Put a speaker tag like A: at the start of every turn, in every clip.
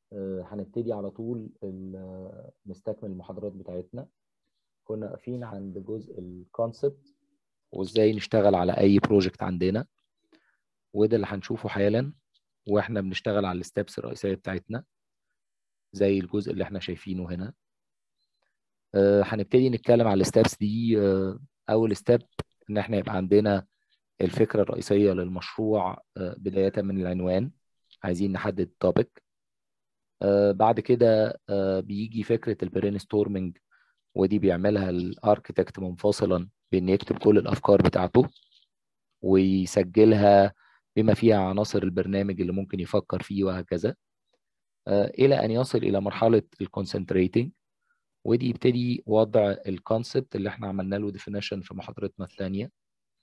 A: آه، هنبتدي على طول ال- نستكمل المحاضرات بتاعتنا كنا واقفين عند جزء الكونسبت وازاي نشتغل على اي بروجكت عندنا وده اللي هنشوفه حالا واحنا بنشتغل على الستبس الرئيسيه بتاعتنا زي الجزء اللي احنا شايفينه هنا آه، هنبتدي نتكلم على الستبس دي آه، اول ستيب ان احنا يبقى عندنا الفكره الرئيسيه للمشروع آه، بدايه من العنوان عايزين نحدد توبيك بعد كده آه، بيجي فكره البرين ستورمنج ودي بيعملها الاركتكت منفصلا بان يكتب كل الافكار بتاعته ويسجلها بما فيها عناصر البرنامج اللي ممكن يفكر فيه وهكذا آه، الى ان يصل الى مرحله الكونسنتريتنج ودي يبتدي وضع الكونسبت اللي احنا عملنا له ديفينيشن في محاضرتنا الثانيه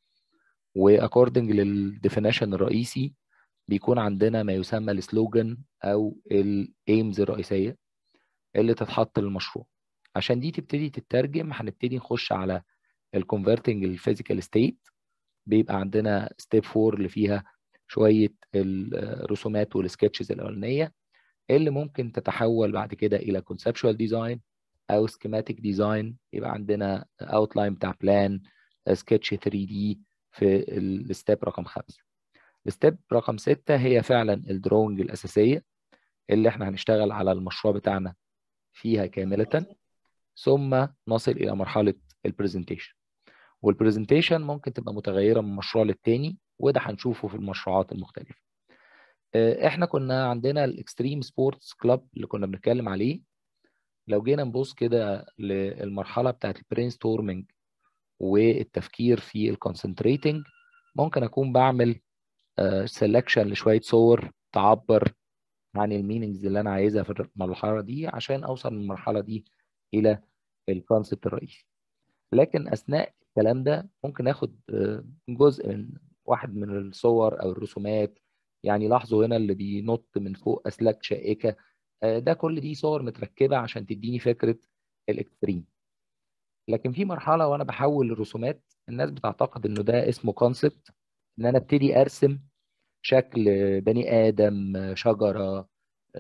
A: واكوردنج للديفينيشن الرئيسي بيكون عندنا ما يسمى السلوجان او الايمز الرئيسيه اللي تتحط للمشروع عشان دي تبتدي تترجم هنبتدي نخش على الكونفرتنج الفيزيكال ستيت بيبقى عندنا ستيب 4 اللي فيها شويه الرسومات والسكتشز الاولانيه اللي ممكن تتحول بعد كده الى كونسبشوال ديزاين او سكيماتيك ديزاين يبقى عندنا اوتلاين بتاع بلان سكتش 3 دي في الستيب رقم خمسة الستيب رقم ستة هي فعلا الدرونج الأساسية اللي احنا هنشتغل على المشروع بتاعنا فيها كاملة ثم نصل إلى مرحلة البرزنتيشن والبرزنتيشن ممكن تبقى متغيرة من مشروع للتاني وده هنشوفه في المشروعات المختلفة احنا كنا عندنا الاكستريم سبورتس كلاب اللي كنا بنتكلم عليه لو جينا نبص كده للمرحلة بتاعت البرين ستورمنج والتفكير في الكونسنتريتنج ممكن اكون بعمل سelection لشويه صور تعبر عن المينينجز اللي انا عايزها في المرحله دي عشان اوصل من المرحله دي الى الكونسبت الرئيسي لكن اثناء الكلام ده ممكن اخد جزء من واحد من الصور او الرسومات يعني لاحظوا هنا اللي بينط من فوق اسلاك شائكه ده كل دي صور متركبه عشان تديني فكره الاكستريم لكن في مرحله وانا بحول الرسومات الناس بتعتقد انه ده اسمه كونسبت ان انا ابتدي ارسم شكل بني ادم شجره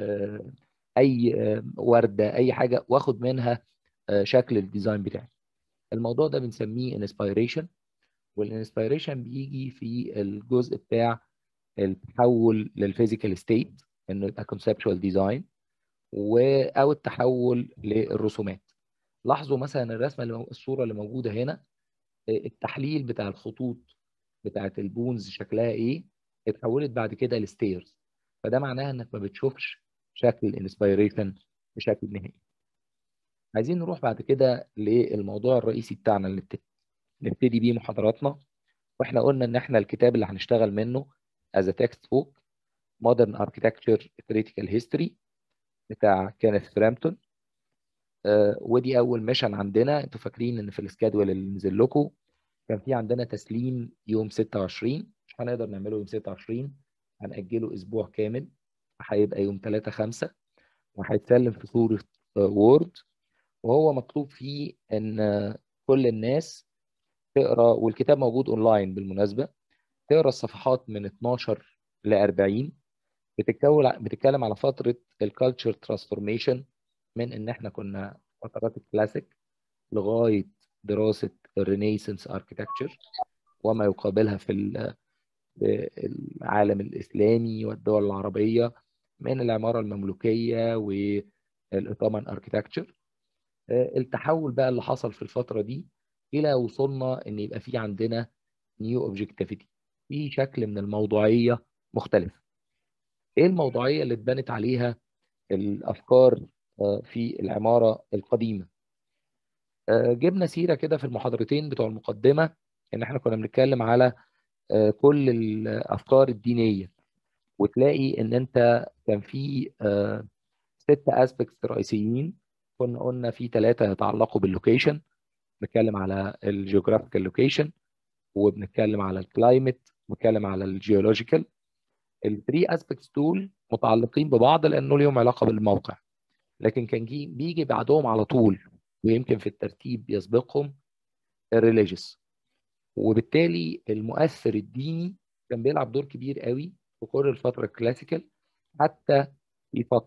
A: اي ورده اي حاجه واخد منها شكل الديزاين بتاعي الموضوع ده بنسميه انسبيريشن والانسبيريشن بيجي في الجزء بتاع التحول للفيزيكال ستيت انه يبقى كونسبشوال ديزاين او التحول للرسومات لاحظوا مثلا الرسمه اللي الصوره اللي موجوده هنا التحليل بتاع الخطوط بتاعت البونز شكلها ايه اتحولت بعد كده لستيرز فده معناها انك ما بتشوفش شكل الانسبيريشن بشكل نهائي عايزين نروح بعد كده للموضوع الرئيسي بتاعنا اللي نبتدي بيه محاضراتنا واحنا قلنا ان احنا الكتاب اللي هنشتغل منه as a textbook modern architecture critical history بتاع كينيث فرامتون آه ودي اول ميشن عندنا انتوا فاكرين ان في السكادول اللي نزل لكم كان في عندنا تسليم يوم 26 مش هنقدر نعمله يوم 26 هنأجله اسبوع كامل هيبقى يوم 3 5 وهيتسلم في صورة وورد وهو مطلوب فيه ان كل الناس تقرا والكتاب موجود اونلاين بالمناسبة تقرا الصفحات من 12 ل 40 بتتكون بتتكلم على فترة الكالتشر ترانسفورميشن من ان احنا كنا فترات الكلاسيك لغاية دراسة الرينيسانس اركتكتشر وما يقابلها في العالم الإسلامي والدول العربية من العمارة المملوكية والإطامان اركتكتشر التحول بقى اللي حصل في الفترة دي إلى وصلنا إن يبقى في عندنا نيو اوبجكتيفيتي في شكل من الموضوعية مختلف إيه الموضوعية اللي اتبنت عليها الأفكار في العمارة القديمة جبنا سيره كده في المحاضرتين بتوع المقدمه ان احنا كنا بنتكلم على كل الافكار الدينيه وتلاقي ان انت كان في ست اسبكتس رئيسيين كنا قلنا في ثلاثه يتعلقوا باللوكيشن بنتكلم على الجيوغرافيكال لوكيشن وبنتكلم على الكلايمت بنتكلم على الجيولوجيكال الثري اسبكتس دول متعلقين ببعض لانه ليهم علاقه بالموقع لكن كان بيجي بعدهم على طول ويمكن في الترتيب يسبقهم الريليجيوس وبالتالي المؤثر الديني كان بيلعب دور كبير قوي في كل الفترة الكلاسيكال حتى في فترة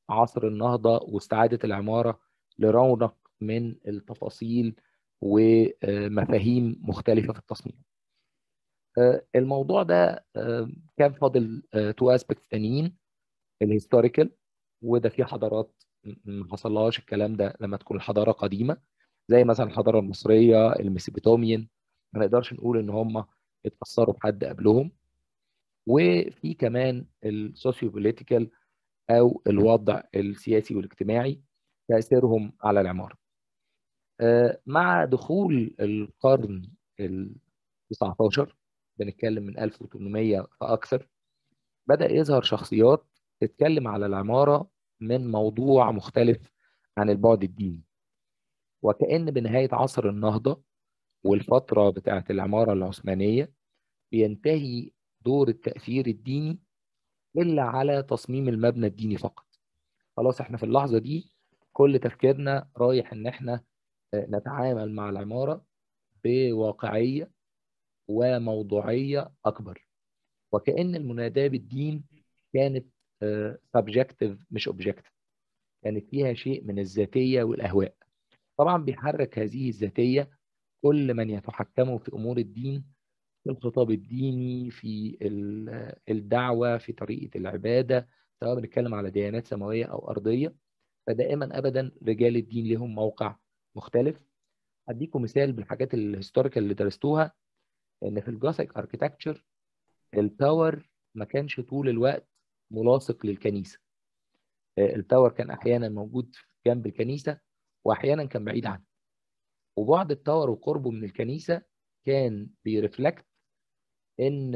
A: عصر النهضة واستعادة العمارة لرونق من التفاصيل ومفاهيم مختلفة في التصميم الموضوع ده كان فاضل تو اسبكتس تانيين الهيستوريكال وده في حضارات ما حصلهاش الكلام ده لما تكون الحضاره قديمه زي مثلا الحضاره المصريه الميسوبوتاميين ما نقدرش نقول ان هم اتاثروا بحد قبلهم وفي كمان السوسيو بوليتيكال او الوضع السياسي والاجتماعي تاثيرهم على العماره مع دخول القرن ال 19 بنتكلم من 1800 فاكثر بدا يظهر شخصيات تتكلم على العماره من موضوع مختلف عن البعد الديني وكأن بنهاية عصر النهضة والفترة بتاعة العمارة العثمانية بينتهي دور التأثير الديني إلا على تصميم المبنى الديني فقط خلاص احنا في اللحظة دي كل تفكيرنا رايح ان احنا نتعامل مع العمارة بواقعية وموضوعية أكبر وكأن المناداة بالدين كانت سبجكتيف مش اوبجكتيف كانت فيها شيء من الذاتيه والاهواء طبعا بيحرك هذه الذاتيه كل من يتحكموا في امور الدين في الخطاب الديني في الدعوه في طريقه العباده سواء بنتكلم على ديانات سماويه او ارضيه فدائما ابدا رجال الدين لهم موقع مختلف اديكم مثال بالحاجات الهيستوريكال اللي درستوها ان في الجوثيك اركيتكتشر التاور ما كانش طول الوقت ملاصق للكنيسه التاور كان احيانا موجود جنب الكنيسه واحيانا كان بعيد عنها وبعد التاور وقربه من الكنيسه كان بيرفلكت ان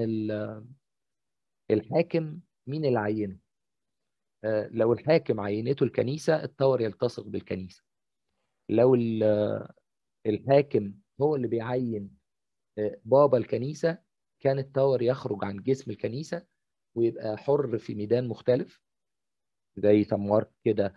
A: الحاكم مين اللي عينه لو الحاكم عينته الكنيسه التاور يلتصق بالكنيسه لو الحاكم هو اللي بيعين بابا الكنيسه كان التاور يخرج عن جسم الكنيسه ويبقى حر في ميدان مختلف زي سموارك كده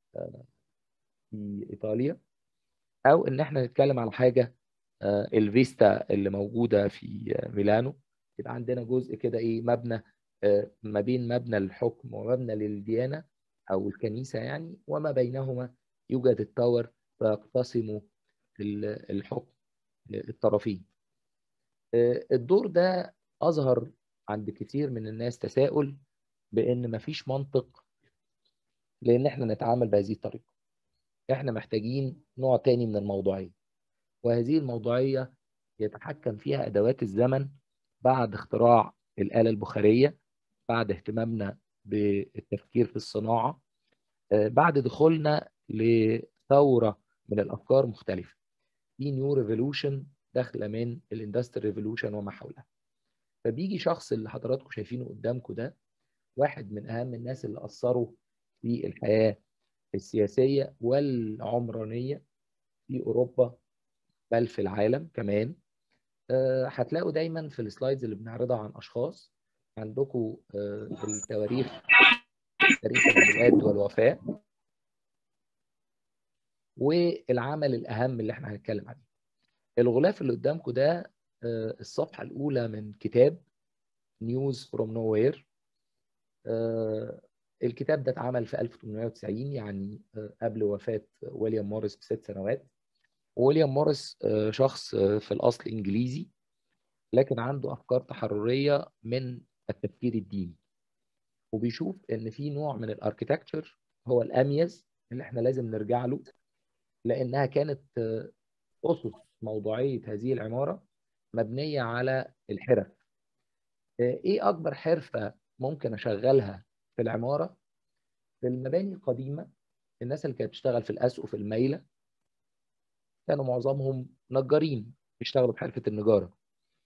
A: في ايطاليا او ان احنا نتكلم على حاجه الفيستا اللي موجوده في ميلانو يبقى عندنا جزء كده ايه مبنى ما بين مبنى الحكم ومبنى للديانه او الكنيسه يعني وما بينهما يوجد التاور فيقتسم الحكم الطرفين الدور ده اظهر عند كتير من الناس تساؤل بان مفيش منطق لان احنا نتعامل بهذه الطريقه احنا محتاجين نوع تاني من الموضوعيه وهذه الموضوعيه يتحكم فيها ادوات الزمن بعد اختراع الاله البخاريه بعد اهتمامنا بالتفكير في الصناعه بعد دخولنا لثوره من الافكار مختلفه في نيو ريفولوشن داخله من الاندستري ريفولوشن وما حولها فبيجي شخص اللي حضراتكم شايفينه قدامكم ده واحد من اهم الناس اللي اثروا في الحياه السياسيه والعمرانيه في اوروبا بل في العالم كمان أه هتلاقوا دايما في السلايدز اللي بنعرضها عن اشخاص عندكم أه التواريخ تاريخ الميلاد والوفاه والعمل الاهم اللي احنا هنتكلم عليه الغلاف اللي قدامكم ده أه الصفحه الاولى من كتاب نيوز فروم نو وير الكتاب ده اتعمل في 1890 يعني قبل وفاة ويليام موريس بست سنوات ويليام موريس شخص في الأصل إنجليزي لكن عنده أفكار تحررية من التفكير الديني وبيشوف إن في نوع من الأركيتكتشر هو الأميز اللي إحنا لازم نرجع له لأنها كانت أسس موضوعية هذه العمارة مبنية على الحرف إيه أكبر حرفة ممكن أشغلها في العمارة في المباني القديمة الناس اللي كانت بتشتغل في الأسقف المايلة كانوا معظمهم نجارين بيشتغلوا بحرفة النجارة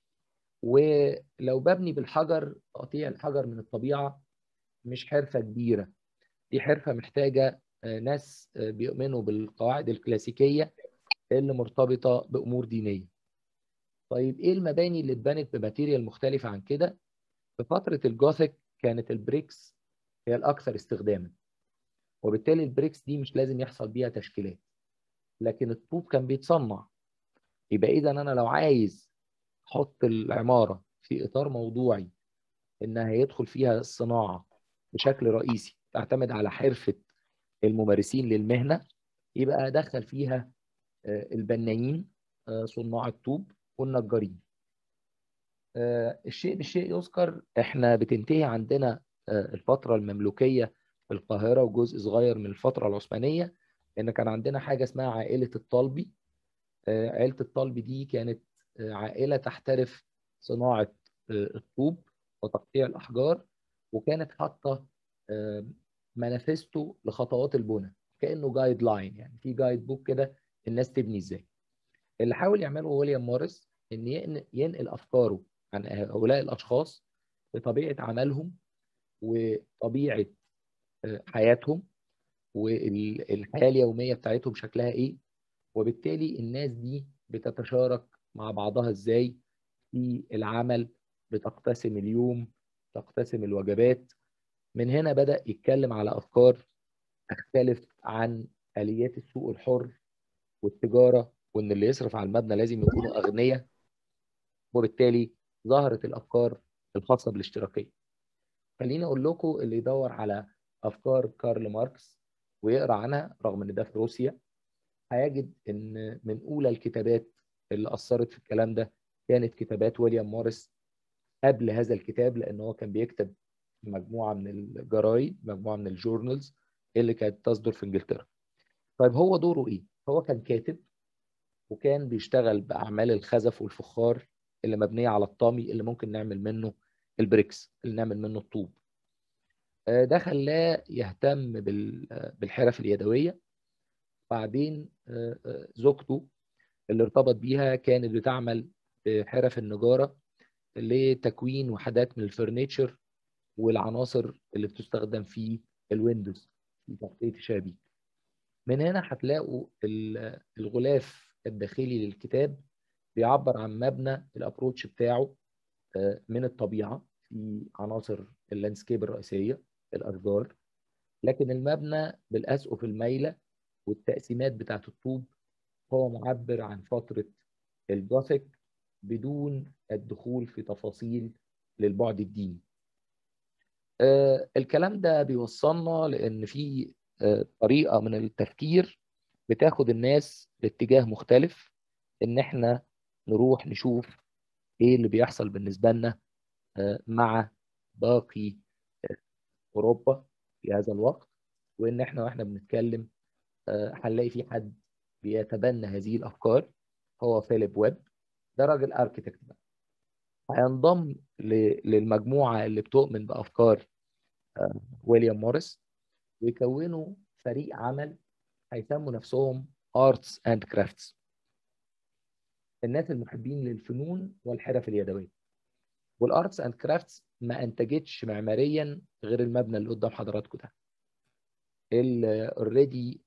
A: ولو ببني بالحجر تقطيع الحجر من الطبيعة مش حرفة كبيرة دي حرفة محتاجة ناس بيؤمنوا بالقواعد الكلاسيكية اللي مرتبطة بأمور دينية طيب ايه المباني اللي اتبنت بماتيريال مختلفة عن كده في فترة الجوثيك كانت البريكس هي الأكثر استخداما وبالتالي البريكس دي مش لازم يحصل بيها تشكيلات لكن الطوب كان بيتصنع يبقى إذا أنا لو عايز أحط العمارة في إطار موضوعي إنها يدخل فيها الصناعة بشكل رئيسي تعتمد على حرفة الممارسين للمهنه يبقى دخل فيها البنايين صناع الطوب والنجارين الشيء بالشيء يذكر احنا بتنتهي عندنا الفتره المملوكيه في القاهره وجزء صغير من الفتره العثمانيه ان كان عندنا حاجه اسمها عائله الطلبي عائله الطلبي دي كانت عائله تحترف صناعه الطوب وتقطيع الاحجار وكانت حاطه مانيفستو لخطوات البناء كانه جايد لاين يعني في جايد بوك كده الناس تبني ازاي اللي حاول يعمله ويليام موريس ان ينقل افكاره عن هؤلاء الاشخاص بطبيعه عملهم وطبيعه حياتهم والحياه اليوميه بتاعتهم شكلها ايه وبالتالي الناس دي بتتشارك مع بعضها ازاي في العمل بتقتسم اليوم تقتسم الوجبات من هنا بدأ يتكلم على أفكار تختلف عن آليات السوق الحر والتجارة وإن اللي يصرف على المبنى لازم يكونوا أغنياء وبالتالي ظهرت الأفكار الخاصة بالاشتراكية خليني أقول لكم اللي يدور على أفكار كارل ماركس ويقرأ عنها رغم إن ده في روسيا هيجد إن من أولى الكتابات اللي أثرت في الكلام ده كانت كتابات ويليام موريس قبل هذا الكتاب لأن هو كان بيكتب مجموعة من الجرايد مجموعة من الجورنالز اللي كانت تصدر في إنجلترا طيب هو دوره إيه؟ هو كان كاتب وكان بيشتغل بأعمال الخزف والفخار اللي مبنية على الطامي اللي ممكن نعمل منه البريكس اللي نعمل منه الطوب ده خلاه يهتم بالحرف اليدوية بعدين زوجته اللي ارتبط بيها كانت بتعمل حرف النجارة لتكوين وحدات من الفرنيتشر والعناصر اللي بتستخدم في الويندوز في تغطية الشبابيك من هنا هتلاقوا الغلاف الداخلي للكتاب بيعبر عن مبنى الابروتش بتاعه من الطبيعة في عناصر اللاندسكيب الرئيسية الأشجار لكن المبنى بالأسقف المايلة والتقسيمات بتاعة الطوب هو معبر عن فترة الجوثيك بدون الدخول في تفاصيل للبعد الديني آه الكلام ده بيوصلنا لأن في آه طريقة من التفكير بتاخد الناس لاتجاه مختلف إن إحنا نروح نشوف إيه اللي بيحصل بالنسبة لنا آه مع باقي أوروبا في هذا الوقت وإن إحنا وإحنا بنتكلم هنلاقي في حد بيتبنى هذه الأفكار هو فيليب ويب ده راجل اركيتكت بقى هينضم للمجموعه اللي بتؤمن بافكار ويليام موريس ويكونوا فريق عمل هيسموا نفسهم ارتس اند كرافتس الناس المحبين للفنون والحرف اليدويه والارتس اند كرافتس ما انتجتش معماريا غير المبنى اللي قدام حضراتكم ده اللي اوريدي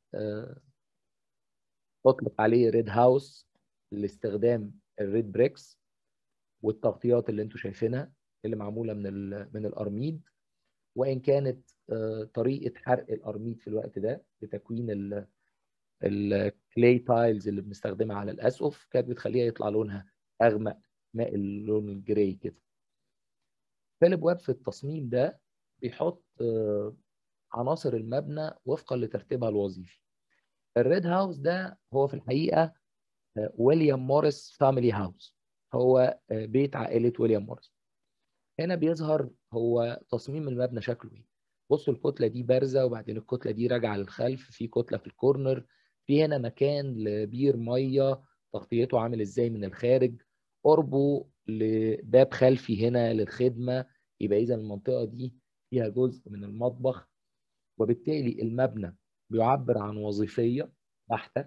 A: اطلق عليه ريد هاوس لاستخدام الريد بريكس والتغطيات اللي انتم شايفينها اللي معموله من من الارميد وان كانت طريقه حرق الارميد في الوقت ده لتكوين الكلاي تايلز اللي بنستخدمها على الاسقف كانت بتخليها يطلع لونها اغمق ماء اللون الجراي كده فيليب ويب في التصميم ده بيحط عناصر المبنى وفقا لترتيبها الوظيفي الريد هاوس ده هو في الحقيقه ويليام موريس فاميلي هاوس هو بيت عائله ويليام موريس هنا بيظهر هو تصميم المبنى شكله ايه بصوا الكتله دي بارزه وبعدين الكتله دي راجعه للخلف في كتله في الكورنر في هنا مكان لبير ميه تغطيته عامل ازاي من الخارج قربه لباب خلفي هنا للخدمه يبقى اذا المنطقه دي فيها جزء من المطبخ وبالتالي المبنى بيعبر عن وظيفيه بحته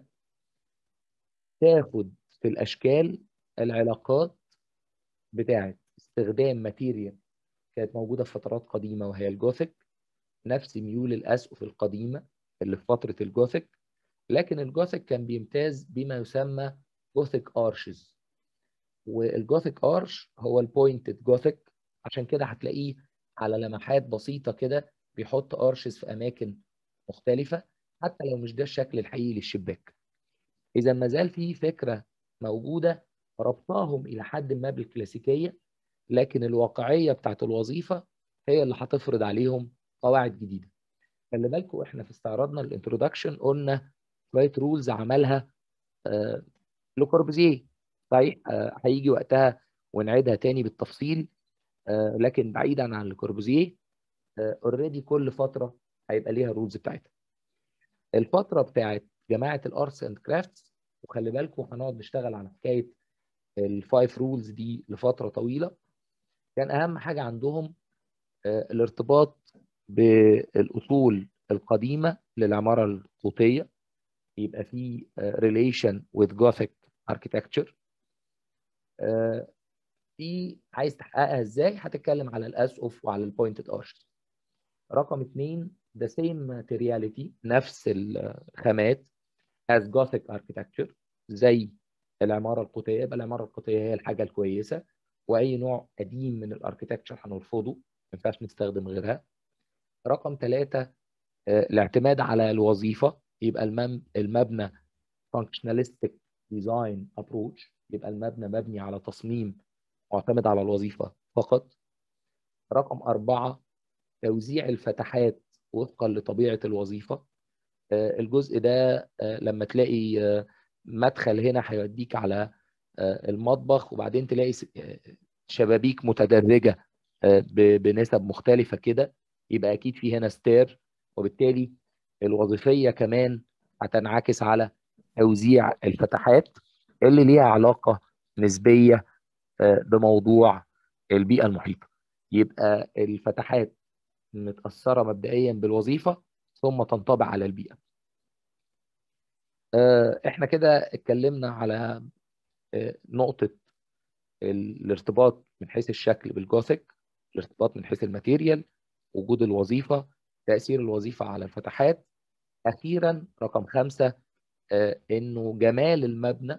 A: تاخد في الاشكال العلاقات بتاعه استخدام ماتيريال كانت موجوده في فترات قديمه وهي الجوثيك نفس ميول الاسقف القديمه اللي في فتره الجوثيك لكن الجوثيك كان بيمتاز بما يسمى جوثيك ارشز والجوثيك ارش هو البوينتد جوثيك عشان كده هتلاقيه على لمحات بسيطه كده بيحط ارشز في اماكن مختلفه حتى لو مش ده الشكل الحقيقي للشباك اذا ما زال في فكره موجوده ربطاهم الى حد ما بالكلاسيكيه لكن الواقعيه بتاعت الوظيفه هي اللي هتفرض عليهم قواعد جديده خلي بالكم احنا في استعراضنا الانترودكشن قلنا شويه رولز عملها آه لوكوربزيه صحيح آه هيجي وقتها ونعيدها تاني بالتفصيل آه لكن بعيدا عن لوكوربزيه اوريدي كل فتره هيبقى ليها الرولز بتاعتها الفتره بتاعت جماعه الارتس اند كرافتس وخلي بالكم هنقعد نشتغل على حكايه الفايف رولز دي لفتره طويله كان اهم حاجه عندهم الارتباط بالاصول القديمه للعماره القوطيه يبقى في relation with Gothic architecture في عايز تحققها ازاي هتتكلم على الاسقف وعلى البوينتد ارش رقم اثنين the same materiality نفس الخامات as Gothic architecture زي العماره القوطيه يبقى العماره القوطيه هي الحاجه الكويسه واي نوع قديم من الاركتكتشر هنرفضه ما ينفعش نستخدم غيرها رقم ثلاثة الاعتماد على الوظيفة يبقى المبنى functionalistic design approach يبقى المبنى مبني على تصميم معتمد على الوظيفة فقط رقم أربعة توزيع الفتحات وفقا لطبيعة الوظيفة الجزء ده لما تلاقي مدخل هنا هيوديك على المطبخ وبعدين تلاقي شبابيك متدرجة بنسب مختلفة كده يبقى أكيد في هنا ستير وبالتالي الوظيفية كمان هتنعكس على توزيع الفتحات اللي ليها علاقة نسبية بموضوع البيئة المحيطة يبقى الفتحات متأثرة مبدئيا بالوظيفة ثم تنطبع على البيئة احنا كده اتكلمنا على نقطة الارتباط من حيث الشكل بالجوثيك الارتباط من حيث الماتيريال وجود الوظيفة تأثير الوظيفة على الفتحات أخيرا رقم خمسة إنه جمال المبنى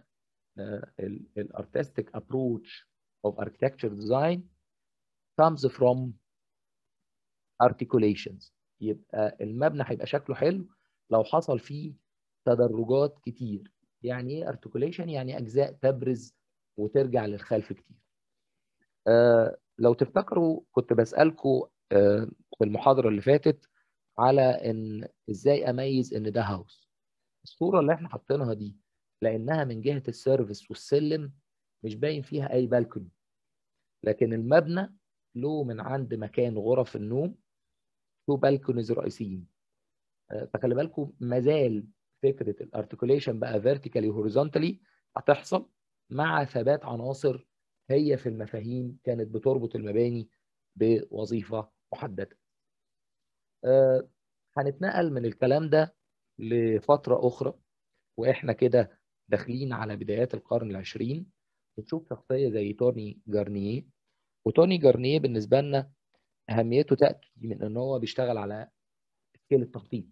A: الارتستيك ابروتش of architecture design comes from articulations يبقى المبنى هيبقى شكله حلو لو حصل فيه تدرجات كتير يعني ايه articulation يعني اجزاء تبرز وترجع للخلف كتير آه لو تفتكروا كنت بسالكم آه في المحاضره اللي فاتت على ان ازاي اميز ان ده هاوس الصوره اللي احنا حاطينها دي لانها من جهه السيرفس والسلم مش باين فيها اي بالكوني لكن المبنى له من عند مكان غرف النوم تو بالكونيز رئيسيين آه فخلي بالكم مازال فكره الارتكوليشن بقى فيرتيكالي هوريزونتالي هتحصل مع ثبات عناصر هي في المفاهيم كانت بتربط المباني بوظيفه محدده. أه هنتنقل من الكلام ده لفتره اخرى واحنا كده داخلين على بدايات القرن العشرين ونشوف شخصيه زي توني جارنيه وتوني جارنيه بالنسبه لنا اهميته تاتي من ان هو بيشتغل على سكيل التخطيط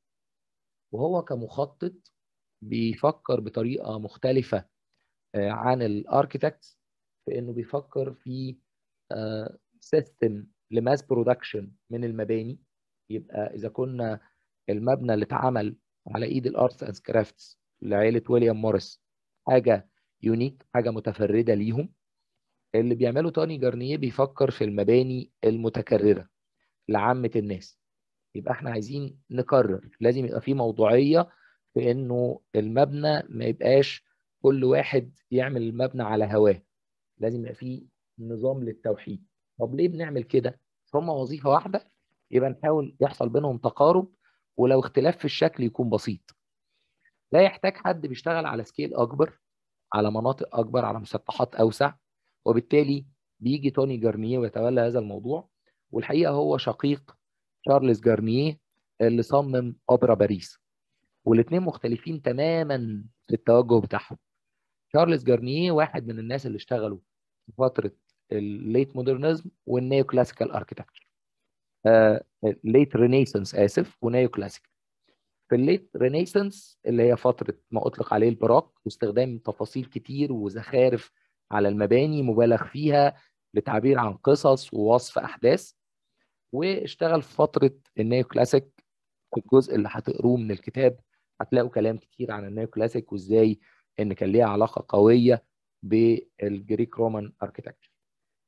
A: وهو كمخطط بيفكر بطريقه مختلفه عن الاركيتكتس في انه بيفكر في سيستم لماس برودكشن من المباني يبقى اذا كنا المبنى اللي اتعمل على ايد الارتس اند كرافتس لعائله ويليام موريس حاجه يونيك حاجه متفرده ليهم اللي بيعمله توني جارنيه بيفكر في المباني المتكرره لعامه الناس يبقى احنا عايزين نكرر لازم يبقى في موضوعيه في انه المبنى ما يبقاش كل واحد يعمل المبنى على هواه لازم يبقى في نظام للتوحيد طب ليه بنعمل كده هم وظيفه واحده يبقى نحاول يحصل بينهم تقارب ولو اختلاف في الشكل يكون بسيط لا يحتاج حد بيشتغل على سكيل اكبر على مناطق اكبر على مسطحات اوسع وبالتالي بيجي توني جارنيه ويتولى هذا الموضوع والحقيقه هو شقيق تشارلز جارنيه اللي صمم اوبرا باريس والاثنين مختلفين تماما في التوجه بتاعهم تشارلز جارنيه واحد من الناس اللي اشتغلوا في فتره الليت مودرنزم والنيو كلاسيكال اركيتكتشر ليت رينيسانس اسف ونيو كلاسيكال في الليت رينيسانس اللي هي فتره ما اطلق عليه البراك واستخدام تفاصيل كتير وزخارف على المباني مبالغ فيها لتعبير عن قصص ووصف احداث واشتغل في فتره النيو كلاسيك في الجزء اللي هتقروه من الكتاب هتلاقوا كلام كتير عن النيو كلاسيك وازاي ان كان ليها علاقه قويه بالجريك رومان اركيتكتشر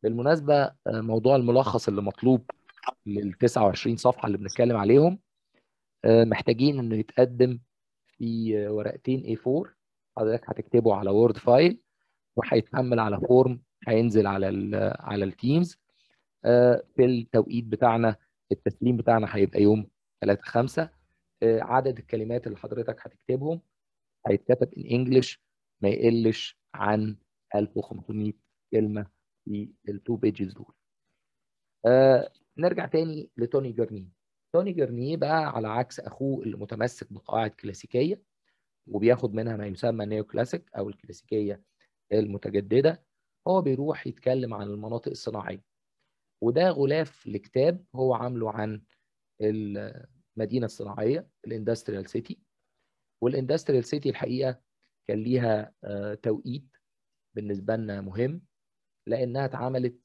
A: بالمناسبه موضوع الملخص اللي مطلوب لل 29 صفحه اللي بنتكلم عليهم محتاجين انه يتقدم في ورقتين A4 حضرتك هتكتبه على وورد فايل وهيتحمل على فورم هينزل على ال على التيمز في التوقيت بتاعنا التسليم بتاعنا هيبقى يوم 3 5 عدد الكلمات اللي حضرتك هتكتبهم هيتكتب ان انجلش ما يقلش عن 1500 كلمه في التو بيجز دول. آه نرجع تاني لتوني جرنيه. توني جرنيه بقى على عكس اخوه اللي متمسك بقواعد كلاسيكيه وبياخد منها ما يسمى نيو كلاسيك او الكلاسيكيه المتجدده هو بيروح يتكلم عن المناطق الصناعيه. وده غلاف لكتاب هو عامله عن المدينه الصناعيه الاندستريال سيتي والاندستريال سيتي الحقيقه كان ليها توقيت بالنسبه لنا مهم لانها اتعملت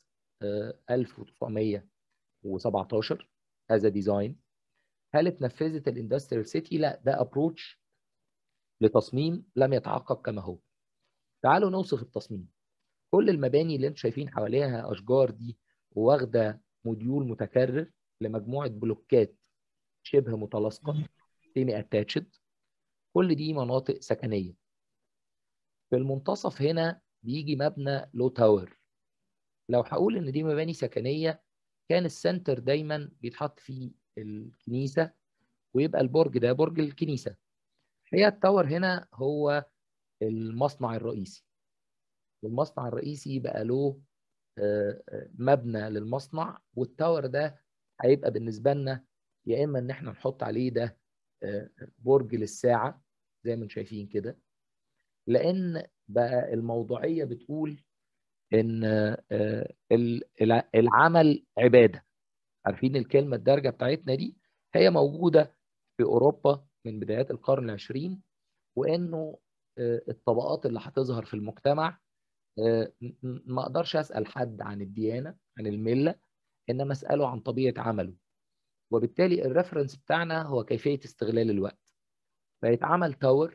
A: 1917 از ديزاين هل اتنفذت الاندستريال سيتي؟ لا ده ابروتش لتصميم لم يتعقب كما هو. تعالوا نوصف التصميم. كل المباني اللي انتم شايفين حواليها اشجار دي واخده موديول متكرر لمجموعه بلوكات شبه متلاصقه سيمي اتاتشد كل دي مناطق سكنيه. في المنتصف هنا بيجي مبنى لو تاور لو هقول ان دي مباني سكنيه كان السنتر دايما بيتحط فيه الكنيسه ويبقى البرج ده برج الكنيسه هي التاور هنا هو المصنع الرئيسي والمصنع الرئيسي بقى له مبنى للمصنع والتاور ده هيبقى بالنسبه لنا يا اما ان احنا نحط عليه ده برج للساعه زي ما انتم شايفين كده لان بقى الموضوعيه بتقول ان العمل عباده عارفين الكلمه الدارجه بتاعتنا دي هي موجوده في اوروبا من بدايات القرن العشرين وانه الطبقات اللي هتظهر في المجتمع ما اقدرش اسال حد عن الديانه عن المله انما اساله عن طبيعه عمله وبالتالي الريفرنس بتاعنا هو كيفيه استغلال الوقت فيتعمل تاور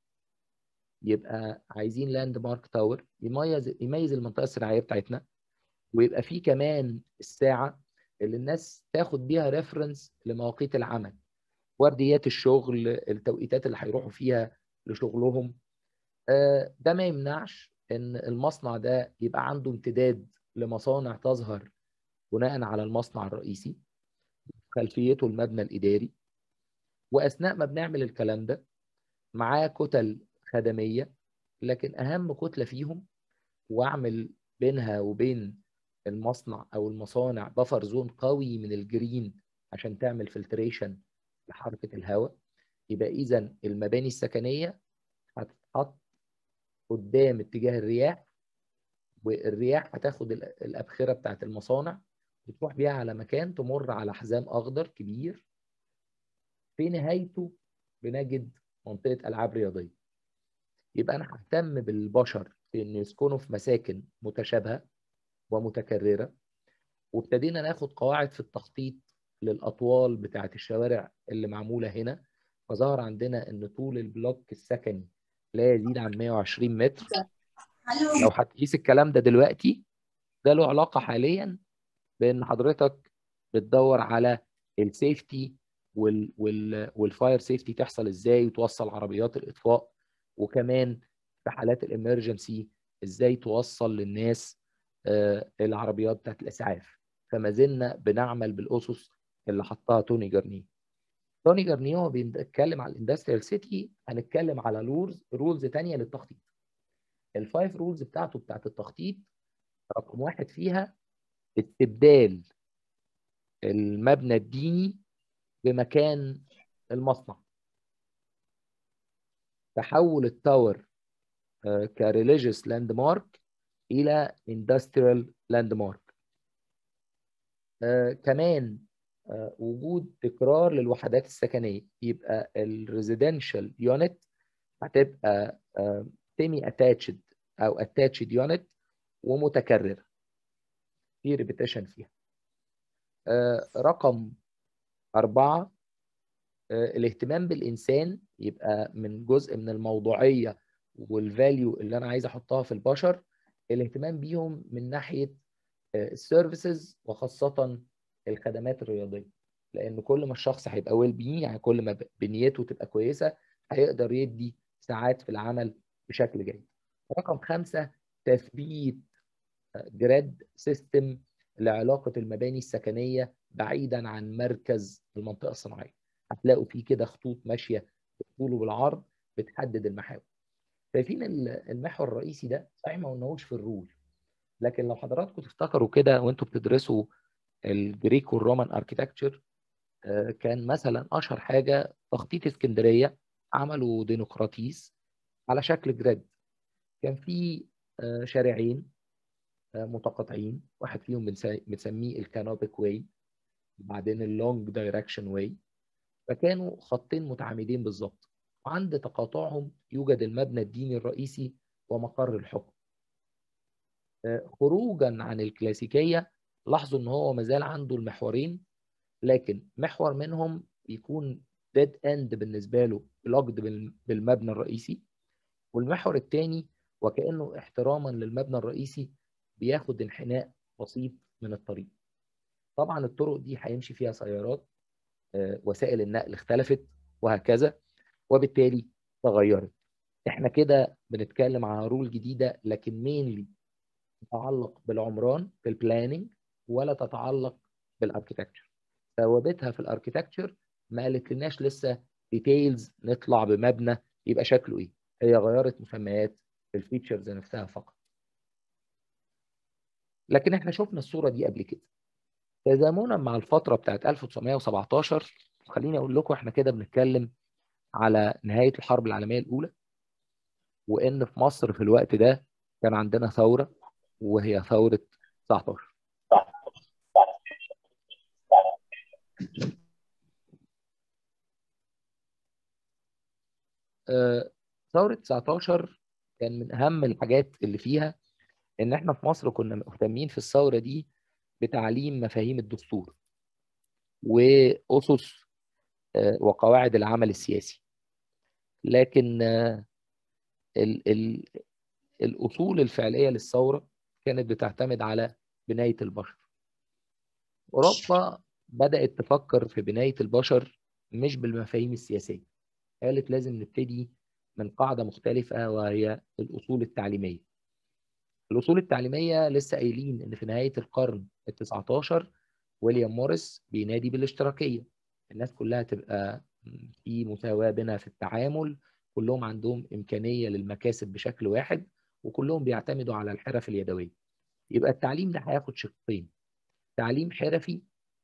A: يبقى عايزين لاند مارك تاور يميز يميز المنطقه الصناعيه بتاعتنا ويبقى فيه كمان الساعه اللي الناس تاخد بيها ريفرنس لمواقيت العمل ورديات الشغل التوقيتات اللي هيروحوا فيها لشغلهم ده ما يمنعش ان المصنع ده يبقى عنده امتداد لمصانع تظهر بناء على المصنع الرئيسي خلفيته المبنى الاداري واثناء ما بنعمل الكلام ده معاه كتل خدميه لكن اهم كتله فيهم واعمل بينها وبين المصنع او المصانع بفر زون قوي من الجرين عشان تعمل فلتريشن لحركه الهواء يبقى اذا المباني السكنيه هتتحط قدام اتجاه الرياح والرياح هتاخد الابخره بتاعت المصانع وتروح بيها على مكان تمر على حزام اخضر كبير في نهايته بنجد منطقه العاب رياضيه يبقى انا ههتم بالبشر في انه يسكنوا في مساكن متشابهه ومتكرره وابتدينا ناخد قواعد في التخطيط للاطوال بتاعه الشوارع اللي معموله هنا فظهر عندنا ان طول البلوك السكني لا يزيد عن 120 متر لو هتقيس الكلام ده دلوقتي ده له علاقه حاليا بان حضرتك بتدور على السيفتي وال وال والفاير سيفتي تحصل ازاي وتوصل عربيات الاطفاء وكمان في حالات الامرجنسي ازاي توصل للناس آه العربيات بتاعت الاسعاف فما زلنا بنعمل بالاسس اللي حطها توني جرنيه توني جرنيه هو بيتكلم على الاندستريال سيتي هنتكلم على رولز رولز ثانيه للتخطيط الفايف رولز بتاعته بتاعت التخطيط رقم واحد فيها استبدال المبنى الديني بمكان المصنع تحول التاور كريليجيوس لاند مارك الى اندستريال لاند مارك كمان uh, وجود تكرار للوحدات السكنيه يبقى الريزيدنشال يونت هتبقى سيمي اتاتشد او اتاتشد يونت ومتكرره في ريبيتيشن فيها uh, رقم أربعة uh, الاهتمام بالإنسان يبقى من جزء من الموضوعية والفاليو اللي أنا عايز أحطها في البشر الاهتمام بيهم من ناحية السيرفيسز وخاصة الخدمات الرياضية لان كل ما الشخص هيبقى ويل بي يعني كل ما بنيته تبقى كويسه هيقدر يدي ساعات في العمل بشكل جيد. رقم خمسه تثبيت جراد سيستم لعلاقه المباني السكنيه بعيدا عن مركز المنطقه الصناعيه. هتلاقوا فيه كده خطوط ماشيه بالطول وبالعرض بتحدد المحاور. شايفين المحور الرئيسي ده صحيح ما قلناهوش في الرول لكن لو حضراتكم تفتكروا كده وانتوا بتدرسوا الجريك والرومان اركيتكتشر كان مثلا اشهر حاجه تخطيط اسكندريه عملوا ديمقراطيس على شكل جريد كان في شارعين متقاطعين واحد فيهم بنسميه الكانوبيك واي وبعدين اللونج دايركشن واي فكانوا خطين متعامدين بالظبط وعند تقاطعهم يوجد المبنى الديني الرئيسي ومقر الحكم خروجا عن الكلاسيكيه لاحظوا ان هو مازال عنده المحورين لكن محور منهم بيكون ديد اند بالنسبه له بلوجد بالمبنى الرئيسي والمحور الثاني وكانه احتراما للمبنى الرئيسي بياخد انحناء بسيط من الطريق طبعا الطرق دي هيمشي فيها سيارات وسائل النقل اختلفت وهكذا وبالتالي تغيرت احنا كده بنتكلم على رول جديده لكن مينلي تتعلق بالعمران في البلاننج ولا تتعلق بالاركيتكتشر ثوابتها في الاركيتكتشر ما قالت لناش لسه ديتيلز نطلع بمبنى يبقى شكله ايه هي غيرت مسميات الفيتشرز نفسها فقط لكن احنا شفنا الصوره دي قبل كده تزامنا مع الفتره بتاعت 1917 خليني اقول لكم احنا كده بنتكلم على نهايه الحرب العالميه الاولى وان في مصر في الوقت ده كان عندنا ثوره وهي ثوره 19 ثورة 19 كان من أهم الحاجات اللي فيها إن إحنا في مصر كنا مهتمين في الثورة دي بتعليم مفاهيم الدستور وأسس وقواعد العمل السياسي لكن ال ال الأصول الفعلية للثورة كانت بتعتمد على بناية البشر أوروبا بدأت تفكر في بناية البشر مش بالمفاهيم السياسية قالت لازم نبتدي من قاعدة مختلفة وهي الأصول التعليمية الأصول التعليمية لسه قايلين إن في نهاية القرن ال 19 ويليام موريس بينادي بالاشتراكية الناس كلها تبقى في مساواة بينها في التعامل كلهم عندهم إمكانية للمكاسب بشكل واحد وكلهم بيعتمدوا على الحرف اليدوية يبقى التعليم ده هياخد شقين تعليم حرفي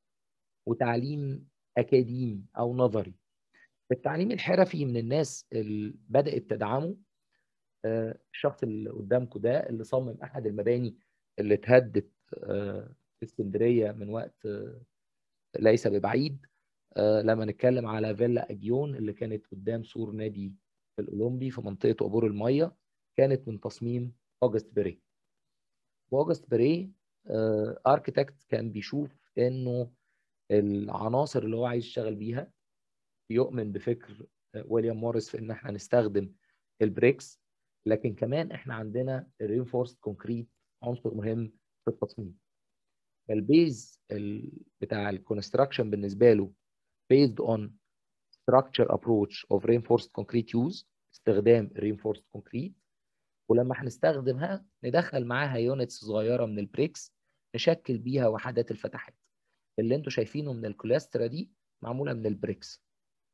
A: وتعليم أكاديمي أو نظري التعليم الحرفي من الناس اللي بدأت تدعمه الشخص اللي قدامكم ده اللي صمم أحد المباني اللي اتهدت في اسكندرية من وقت ليس ببعيد لما نتكلم على فيلا أجيون اللي كانت قدام سور نادي الأولمبي في منطقة عبور المية كانت من تصميم أوجست بري وأوجست بري اركيتكت كان بيشوف انه العناصر اللي هو عايز يشتغل بيها يؤمن بفكر ويليام موريس في ان احنا نستخدم البريكس لكن كمان احنا عندنا الرينفورست كونكريت عنصر مهم في التصميم البيز بتاع الكونستراكشن بالنسبه له based on structure approach of reinforced concrete use استخدام reinforced concrete ولما هنستخدمها ندخل معاها يونتس صغيره من البريكس نشكل بيها وحدات الفتحات اللي انتوا شايفينه من الكلاسترا دي معموله من البريكس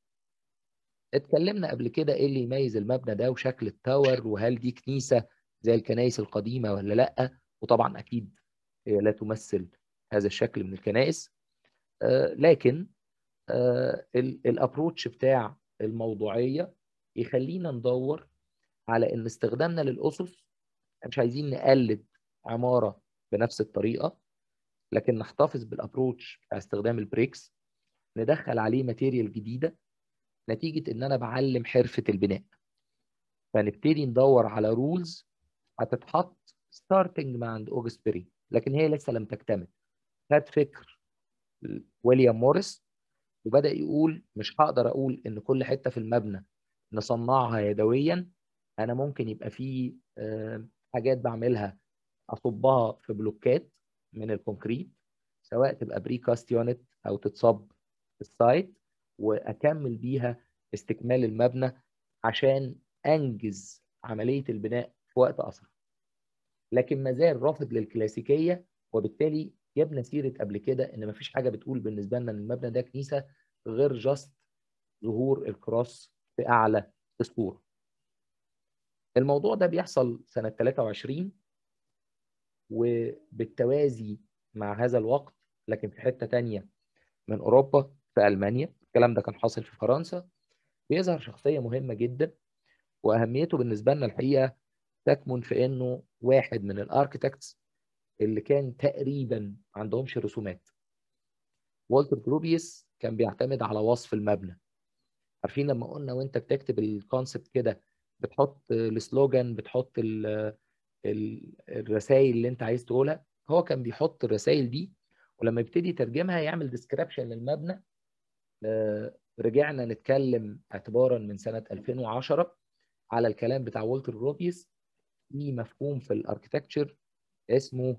A: اتكلمنا قبل كده ايه اللي يميز المبنى ده وشكل التاور وهل دي كنيسه زي الكنائس القديمه ولا لا وطبعا اكيد هي لا تمثل هذا الشكل من الكنائس آه لكن آه الابروتش بتاع الموضوعيه يخلينا ندور على ان استخدامنا للاسس مش عايزين نقلد عماره بنفس الطريقه لكن نحتفظ بالابروتش بتاع استخدام البريكس ندخل عليه ماتيريال جديده نتيجه ان انا بعلم حرفه البناء فنبتدي ندور على رولز هتتحط ستارتنج مع عند اوجست بري لكن هي لسه لم تكتمل خد فكر ويليام موريس وبدا يقول مش هقدر اقول ان كل حته في المبنى نصنعها يدويا انا ممكن يبقى في حاجات بعملها اصبها في بلوكات من الكونكريت سواء تبقى بري كاست يونت او تتصب السايت واكمل بيها استكمال المبنى عشان انجز عمليه البناء في وقت اسرع لكن ما زال رافض للكلاسيكيه وبالتالي جبنا سيره قبل كده ان مفيش حاجه بتقول بالنسبه لنا ان المبنى ده كنيسه غير جاست ظهور الكروس في اعلى الصوره الموضوع ده بيحصل سنه 23 وبالتوازي مع هذا الوقت لكن في حته تانية من اوروبا في المانيا الكلام ده كان حاصل في فرنسا بيظهر شخصيه مهمه جدا واهميته بالنسبه لنا الحقيقه تكمن في انه واحد من الاركتكتس اللي كان تقريبا ما عندهمش رسومات والتر جروبيس كان بيعتمد على وصف المبنى عارفين لما قلنا وانت بتكتب الكونسبت كده بتحط السلوجان بتحط الرسائل اللي انت عايز تقولها هو كان بيحط الرسائل دي ولما يبتدي يترجمها يعمل ديسكريبشن للمبنى رجعنا نتكلم اعتبارا من سنه 2010 على الكلام بتاع والتر جروبيس في مفهوم في الاركتكتشر اسمه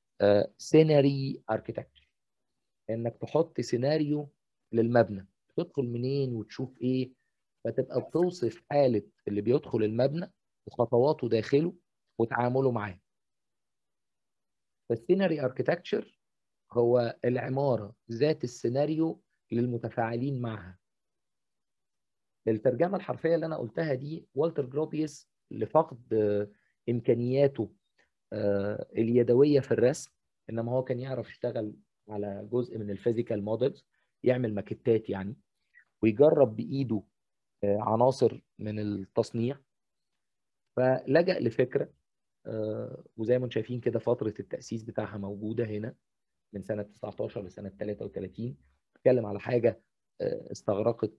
A: سيناري اركتكتشر انك تحط سيناريو للمبنى تدخل منين وتشوف ايه فتبقى بتوصف حاله اللي بيدخل المبنى وخطواته داخله وتعامله معاه فالسيناري اركتكتشر هو العماره ذات السيناريو للمتفاعلين معها الترجمه الحرفيه اللي انا قلتها دي والتر جروبيس لفقد امكانياته اليدويه في الرسم انما هو كان يعرف يشتغل على جزء من الفيزيكال مودلز يعمل ماكيتات يعني ويجرب بايده عناصر من التصنيع فلجأ لفكره وزي ما انتم شايفين كده فتره التاسيس بتاعها موجوده هنا من سنه 19 لسنه 33 بتكلم على حاجه استغرقت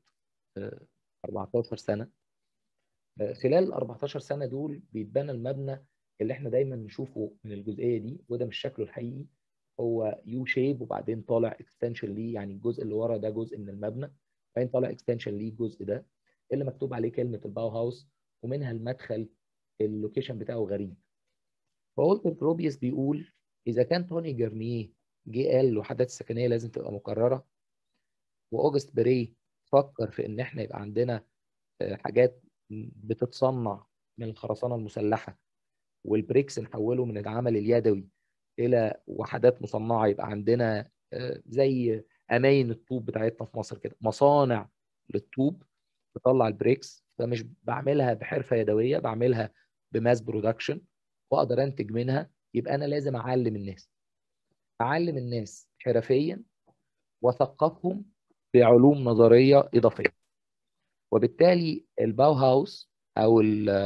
A: 14 سنه خلال ال 14 سنه دول بيتبنى المبنى اللي احنا دايما نشوفه من الجزئيه دي وده مش شكله الحقيقي هو يو شيب وبعدين طالع اكستنشن ليه يعني الجزء اللي ورا ده جزء من المبنى بعدين طالع اكستنشن ليه الجزء ده اللي مكتوب عليه كلمه الباو هاوس ومنها المدخل اللوكيشن بتاعه غريب فولتر بروبيس بيقول اذا كان توني جرنيه جه قال الوحدات السكنيه لازم تبقى مكرره واوجست بري فكر في ان احنا يبقى عندنا حاجات بتتصنع من الخرسانه المسلحه والبريكس نحوله من العمل اليدوي الى وحدات مصنعه يبقى عندنا زي اماين الطوب بتاعتنا في مصر كده مصانع للطوب تطلع البريكس فمش بعملها بحرفه يدويه بعملها بماس برودكشن واقدر انتج منها يبقى انا لازم اعلم الناس اعلم الناس حرفيا واثقفهم بعلوم نظريه اضافيه وبالتالي الباو هاوس او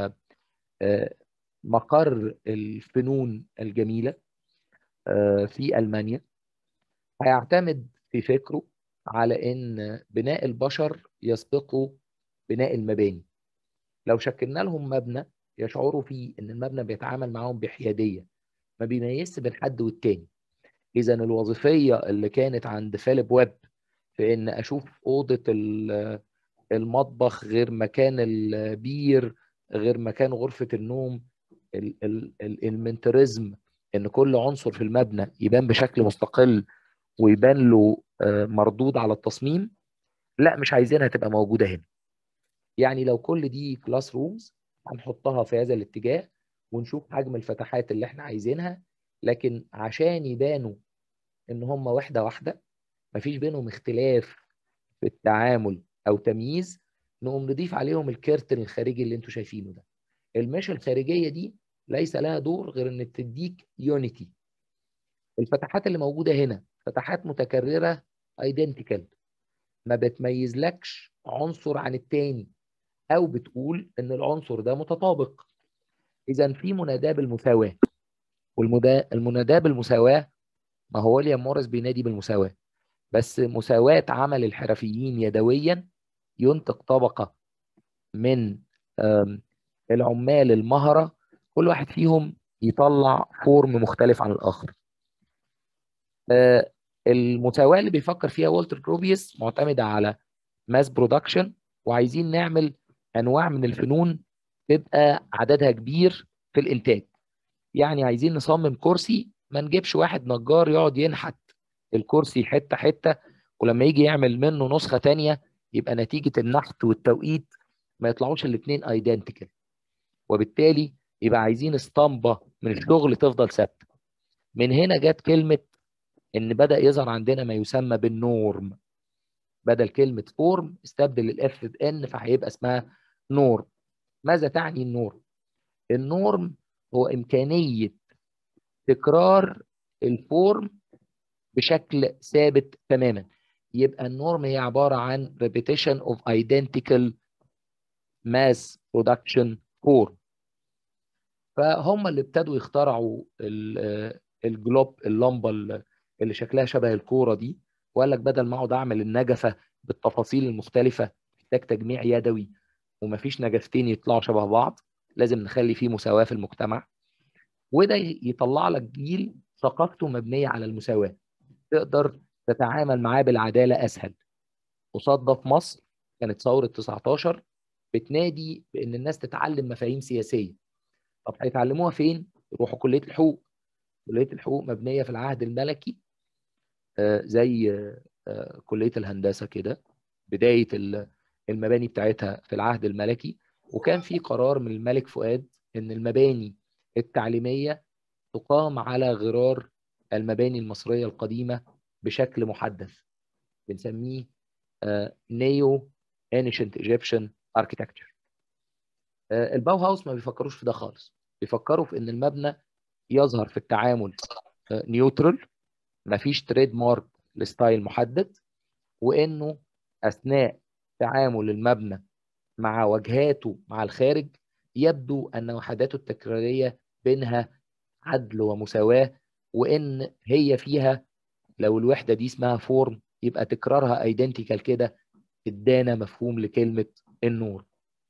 A: مقر الفنون الجميله في المانيا هيعتمد في فكره على ان بناء البشر يسبقه بناء المباني لو شكلنا لهم مبنى يشعروا فيه ان المبنى بيتعامل معاهم بحياديه ما بيميزش بين حد والتاني اذا الوظيفيه اللي كانت عند فيليب ويب في ان اشوف اوضه المطبخ غير مكان البير غير مكان غرفه النوم المنترزم ان كل عنصر في المبنى يبان بشكل مستقل ويبان له مردود على التصميم لا مش عايزينها تبقى موجوده هنا يعني لو كل دي كلاس رومز هنحطها في هذا الاتجاه ونشوف حجم الفتحات اللي احنا عايزينها لكن عشان يبانوا ان هم واحده واحده مفيش بينهم اختلاف في التعامل او تمييز نقوم نضيف عليهم الكيرتن الخارجي اللي انتوا شايفينه ده المش الخارجيه دي ليس لها دور غير ان تديك يونيتي الفتحات اللي موجوده هنا فتحات متكرره ايدنتيكال ما بتميزلكش عنصر عن التاني او بتقول ان العنصر ده متطابق اذا في مناداه بالمساواه والمناداه بالمساواه ما هو ويليام موريس بينادي بالمساواه بس مساواه عمل الحرفيين يدويا ينتج طبقه من العمال المهره كل واحد فيهم يطلع فورم مختلف عن الاخر المساواه اللي بيفكر فيها والتر جروبيس معتمده على ماس برودكشن وعايزين نعمل انواع من الفنون تبقى عددها كبير في الانتاج يعني عايزين نصمم كرسي ما نجيبش واحد نجار يقعد ينحت الكرسي حته حته ولما يجي يعمل منه نسخه ثانيه يبقى نتيجه النحت والتوقيت ما يطلعوش الاثنين ايدنتيكال وبالتالي يبقى عايزين اسطمبه من الشغل تفضل ثابته من هنا جت كلمه ان بدا يظهر عندنا ما يسمى بالنورم بدل كلمه فورم استبدل الاف بان فهيبقى اسمها نورم ماذا تعني النورم النورم هو امكانيه تكرار الفورم بشكل ثابت تماما يبقى النورم هي عباره عن repetition of identical mass production form فهم اللي ابتدوا يخترعوا الجلوب اللمبه اللي شكلها شبه الكوره دي وقال لك بدل ما اقعد اعمل النجفه بالتفاصيل المختلفه محتاج تجميع يدوي ومفيش نجفتين يطلعوا شبه بعض لازم نخلي فيه مساواه في المجتمع وده يطلع لك جيل ثقافته مبنيه على المساواه تقدر تتعامل معاه بالعداله اسهل قصاد ده في مصر كانت ثوره 19 بتنادي بان الناس تتعلم مفاهيم سياسيه طب هيتعلموها فين؟ يروحوا كليه الحقوق كليه الحقوق مبنيه في العهد الملكي زي كليه الهندسه كده بدايه المباني بتاعتها في العهد الملكي وكان في قرار من الملك فؤاد ان المباني التعليميه تقام على غرار المباني المصريه القديمه بشكل محدث بنسميه نيو انيشنت ايجيبشن اركيتكتشر الباو هاوس ما بيفكروش في ده خالص بيفكروا في ان المبنى يظهر في التعامل نيوترال مفيش تريد مارك لستايل محدد وانه اثناء تعامل المبنى مع واجهاته مع الخارج يبدو ان وحداته التكراريه بينها عدل ومساواه وان هي فيها لو الوحده دي اسمها فورم يبقى تكرارها ايدنتيكال كده ادانا مفهوم لكلمه النور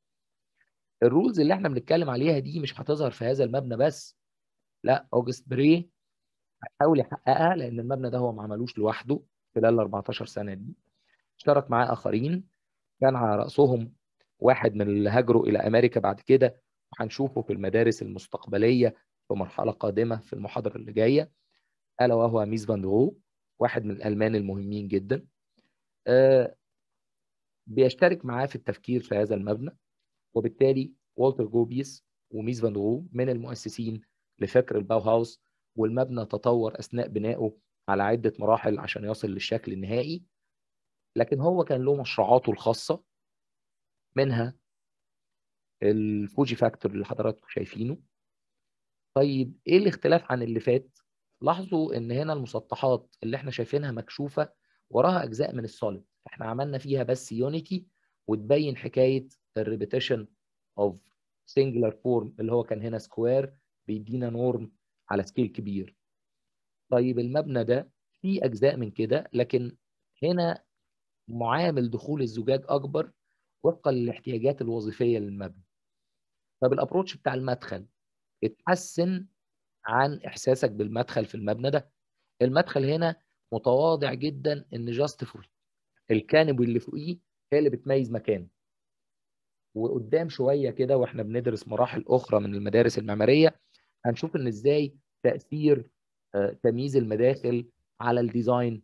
A: الرولز اللي احنا بنتكلم عليها دي مش هتظهر في هذا المبنى بس لا اوجست بري هيحاول يحققها لان المبنى ده هو ما عملوش لوحده خلال ال 14 سنه دي اشترك معاه اخرين كان على راسهم واحد من اللي هاجروا الى امريكا بعد كده وهنشوفه في المدارس المستقبليه في مرحله قادمه في المحاضره اللي جايه الا وهو ميس فان درو واحد من الالمان المهمين جدا أه بيشترك معاه في التفكير في هذا المبنى وبالتالي والتر جوبيس وميس فان درو من المؤسسين لفكر الباو هاوس والمبنى تطور اثناء بنائه على عده مراحل عشان يصل للشكل النهائي لكن هو كان له مشروعاته الخاصه منها الفوجي فاكتور اللي حضراتكم شايفينه طيب ايه الاختلاف عن اللي فات لاحظوا ان هنا المسطحات اللي احنا شايفينها مكشوفه وراها اجزاء من السوليد احنا عملنا فيها بس يونيتي وتبين حكايه الريبيتيشن اوف سنجلر فورم اللي هو كان هنا سكوير بيدينا نورم على سكيل كبير طيب المبنى ده فيه اجزاء من كده لكن هنا معامل دخول الزجاج اكبر وفقا للاحتياجات الوظيفيه للمبنى طب الابروتش بتاع المدخل اتحسن عن احساسك بالمدخل في المبنى ده المدخل هنا متواضع جدا ان جاست فور الكانبي اللي فوقيه هي اللي بتميز مكانه وقدام شويه كده واحنا بندرس مراحل اخرى من المدارس المعماريه هنشوف ان ازاي تاثير تمييز المداخل على الديزاين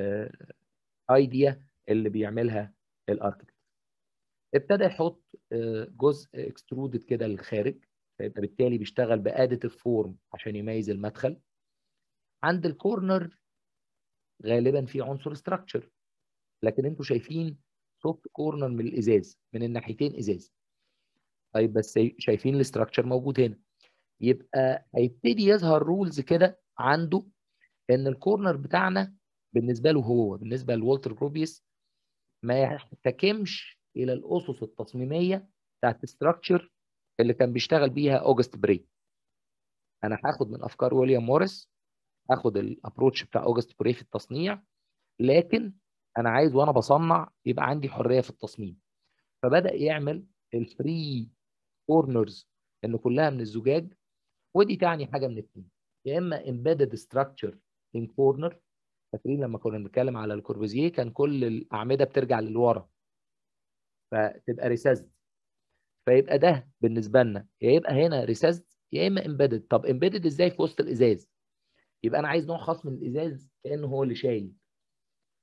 A: ايديا اللي بيعملها الاركتكت ابتدى يحط جزء اكسترودد كده للخارج فيبقى بالتالي بيشتغل باديتيف فورم عشان يميز المدخل عند الكورنر غالبا في عنصر ستراكشر لكن انتوا شايفين سوفت كورنر من الازاز من الناحيتين ازاز طيب بس شايفين الاستراكشر موجود هنا يبقى هيبتدي يظهر رولز كده عنده ان الكورنر بتاعنا بالنسبه له هو بالنسبه لوالتر جروبيس ما يحتكمش الى الاسس التصميميه بتاعت الستراكشر اللي كان بيشتغل بيها اوجست بري انا هاخد من افكار ويليام موريس هاخد الابروتش بتاع اوجست بري في التصنيع لكن انا عايز وانا بصنع يبقى عندي حريه في التصميم فبدا يعمل الفري كورنرز ان كلها من الزجاج ودي تعني حاجه من الاثنين يا اما embedded structure in corner فاكرين لما كنا بنتكلم على الكوربوزيه كان كل الاعمده بترجع للورا فتبقى ريسازد فيبقى ده بالنسبه لنا يا يبقى هنا ريسازد يا اما امبيدد طب امبيدد ازاي في وسط الازاز يبقى انا عايز نوع خاص من الازاز كانه هو اللي شايل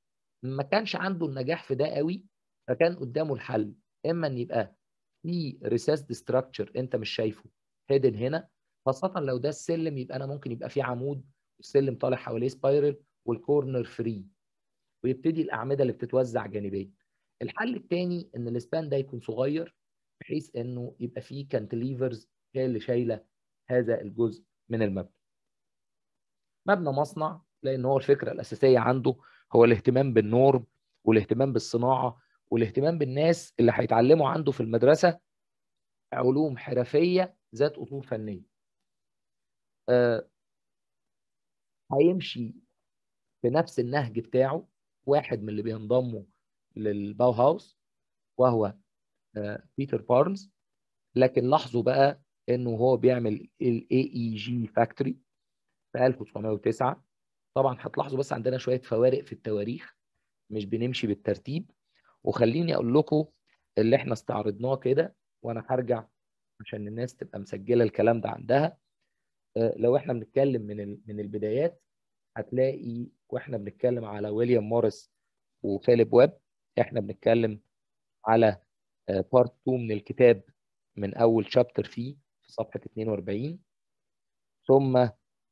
A: ما كانش عنده النجاح في ده قوي فكان قدامه الحل اما ان يبقى في ريسيست ستراكشر انت مش شايفه هيدن هنا خاصه لو ده السلم يبقى انا ممكن يبقى في عمود والسلم طالع حواليه سبايرل والكورنر فري ويبتدي الاعمده اللي بتتوزع جانبيا الحل الثاني ان السبان ده يكون صغير بحيث انه يبقى فيه كانتليفرز هي اللي شايله هذا الجزء من المبنى مبنى مصنع لان هو الفكره الاساسيه عنده هو الاهتمام بالنورم والاهتمام بالصناعه والاهتمام بالناس اللي هيتعلموا عنده في المدرسه علوم حرفيه ذات اصول فنيه. آه هيمشي بنفس النهج بتاعه واحد من اللي بينضموا للباو هاوس وهو آه بيتر بارنز لكن لاحظوا بقى انه هو بيعمل الاي اي جي فاكتوري في 1909 طبعا هتلاحظوا بس عندنا شويه فوارق في التواريخ مش بنمشي بالترتيب وخليني اقول لكم اللي احنا استعرضناه كده وانا هرجع عشان الناس تبقى مسجله الكلام ده عندها لو احنا بنتكلم من من البدايات هتلاقي واحنا بنتكلم على ويليام موريس وفيليب ويب احنا بنتكلم على بارت 2 من الكتاب من اول شابتر فيه في صفحه 42 ثم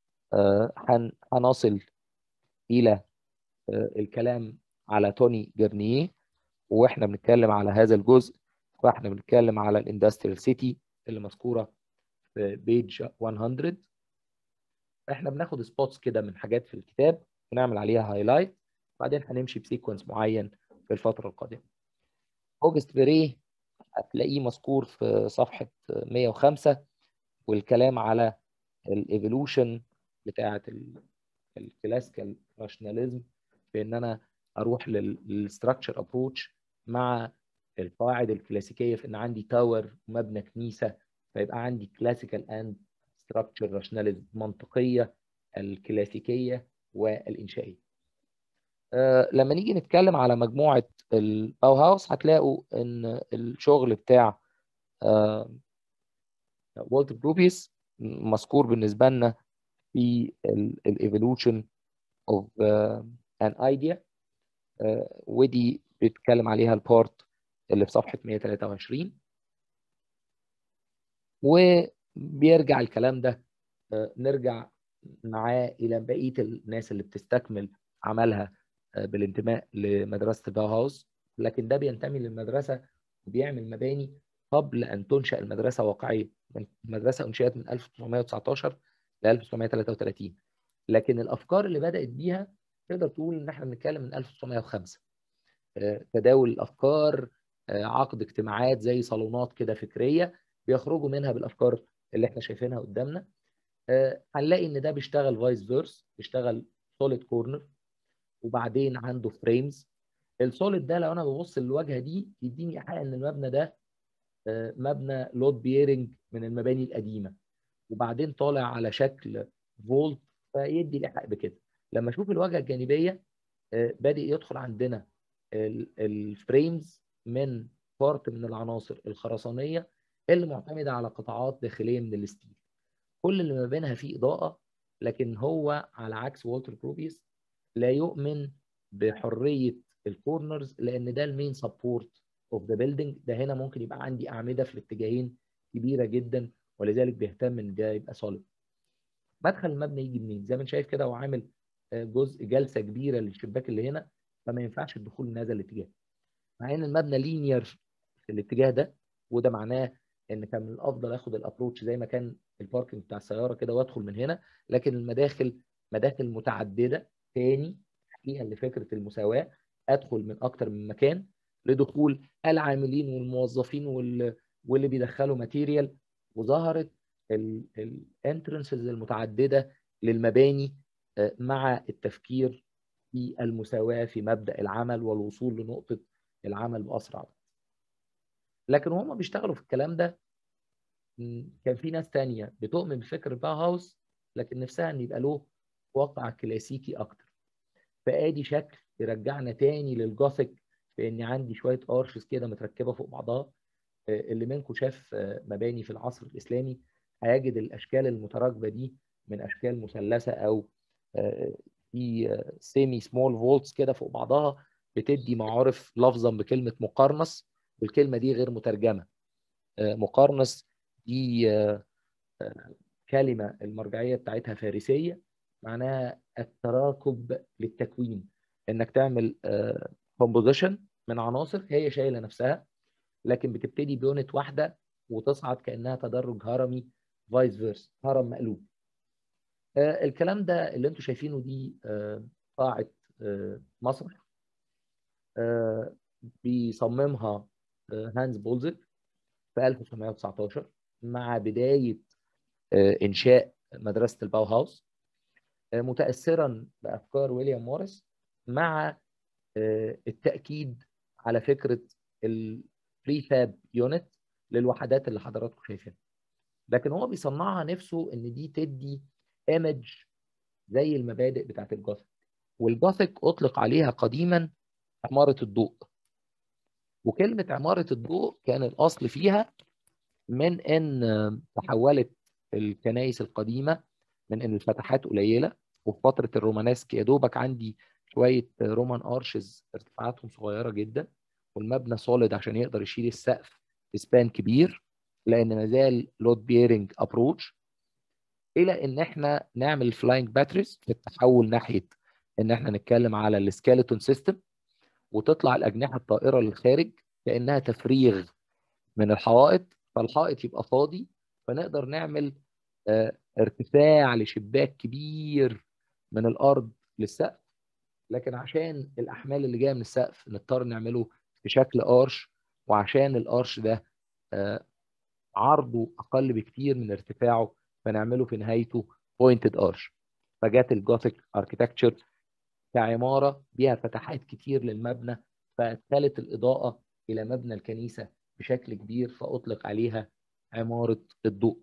A: هنصل الى الكلام على توني جرنيه واحنا بنتكلم على هذا الجزء فاحنا بنتكلم على الاندستريال سيتي اللي مذكوره في بيج 100 احنا بناخد سبوتس كده من حاجات في الكتاب ونعمل عليها هايلايت بعدين هنمشي بسيكونس معين في الفتره القادمه اوجست فيري هتلاقيه مذكور في صفحه 105 والكلام على الايفولوشن بتاعه الكلاسيكال راشناليزم في ان انا اروح للستراكشر ابروتش مع القواعد الكلاسيكيه في ان عندي تاور ومبنى كنيسه فيبقى عندي كلاسيكال اند ستراكشر راشناليزم منطقيه الكلاسيكيه والانشائيه. أه لما نيجي نتكلم على مجموعه الباو هاوس هتلاقوا ان الشغل بتاع أه والتر بروبيس مذكور بالنسبه لنا في الايفولوشن اوف ان ايديا ودي بيتكلم عليها البارت اللي في صفحه 123 وبيرجع الكلام ده نرجع معاه الى بقيه الناس اللي بتستكمل عملها بالانتماء لمدرسه الباو هاوس لكن ده بينتمي للمدرسه وبيعمل مباني قبل ان تنشا المدرسه واقعيه المدرسه انشئت من 1919 ل 1933 لكن الافكار اللي بدات بيها تقدر تقول ان احنا بنتكلم من 1905 تداول الافكار عقد اجتماعات زي صالونات كده فكريه بيخرجوا منها بالافكار اللي احنا شايفينها قدامنا هنلاقي ان ده بيشتغل فايس فيرس بيشتغل سوليد كورنر وبعدين عنده فريمز السوليد ده لو انا ببص للواجهه دي يديني ايحاء ان المبنى ده مبنى لود بيرنج من المباني القديمه وبعدين طالع على شكل فولت فيدي الايحاء بكده لما اشوف الواجهه الجانبيه بادئ يدخل عندنا الفريمز من بارت من العناصر الخرسانيه اللي معتمده على قطاعات داخليه من الستيل كل اللي ما بينها فيه اضاءه لكن هو على عكس والتر بروبيس لا يؤمن بحريه الكورنرز لان ده المين سبورت اوف ذا بيلدينج ده هنا ممكن يبقى عندي اعمده في الاتجاهين كبيره جدا ولذلك بيهتم ان ده يبقى صالب مدخل المبنى يجي منين زي ما انت شايف كده هو عامل جزء جلسه كبيره للشباك اللي هنا فما ينفعش الدخول من هذا الاتجاه مع ان المبنى لينير في الاتجاه ده وده معناه ان كان من الافضل اخد الابروتش زي ما كان الباركنج بتاع السياره كده وادخل من هنا لكن المداخل مداخل متعدده تاني فيها لفكره المساواه ادخل من اكتر من مكان لدخول العاملين والموظفين واللي بيدخلوا ماتيريال وظهرت الانترنسز المتعدده للمباني مع التفكير في المساواه في مبدا العمل والوصول لنقطه العمل باسرع وقت. لكن وهم بيشتغلوا في الكلام ده كان في ناس تانية بتؤمن بفكر الباو هاوس لكن نفسها ان يبقى له واقع كلاسيكي اكتر. فادي شكل يرجعنا تاني للجوثيك بان عندي شويه ارشز كده متركبه فوق بعضها اللي منكم شاف مباني في العصر الاسلامي هيجد الاشكال المتراكبه دي من اشكال مثلثه او في سيمي سمول فولتس كده فوق بعضها بتدي معارف لفظا بكلمه مقرنص والكلمه دي غير مترجمه مقرنص دي كلمه المرجعيه بتاعتها فارسيه معناها التراكب للتكوين انك تعمل كومبوزيشن من عناصر هي شايله نفسها لكن بتبتدي بيونت واحده وتصعد كانها تدرج هرمي فايس فيرس هرم مقلوب آه الكلام ده اللي انتم شايفينه دي آه قاعه آه مسرح آه بيصممها آه هانز بولزك في 1919 مع بدايه آه انشاء مدرسه الباو هاوس آه متاثرا بافكار ويليام موريس مع آه التاكيد على فكره البريفاب يونت للوحدات اللي حضراتكم شايفينها لكن هو بيصنعها نفسه ان دي تدي ايمج زي المبادئ بتاعت الجوثيك والجوثيك اطلق عليها قديما عماره الضوء وكلمه عماره الضوء كان الاصل فيها من ان تحولت الكنائس القديمه من ان الفتحات قليله وفي فتره الرومانسك يا دوبك عندي شويه رومان ارشز ارتفاعاتهم صغيره جدا والمبنى سوليد عشان يقدر يشيل السقف سبان كبير لان ما زال لود بيرنج ابروتش الى ان احنا نعمل فلاينج باتريز في التحول ناحيه ان احنا نتكلم على السكيلتون سيستم وتطلع الاجنحه الطائره للخارج كانها تفريغ من الحوائط فالحائط يبقى فاضي فنقدر نعمل اه ارتفاع لشباك كبير من الارض للسقف لكن عشان الاحمال اللي جايه من السقف نضطر نعمله في شكل ارش وعشان الارش ده اه عرضه اقل بكتير من ارتفاعه فنعمله في نهايته بوينتد ارش فجات الجوثيك اركيتكتشر كعماره بيها فتحات كتير للمبنى فادخلت الاضاءه الى مبنى الكنيسه بشكل كبير فاطلق عليها عماره الضوء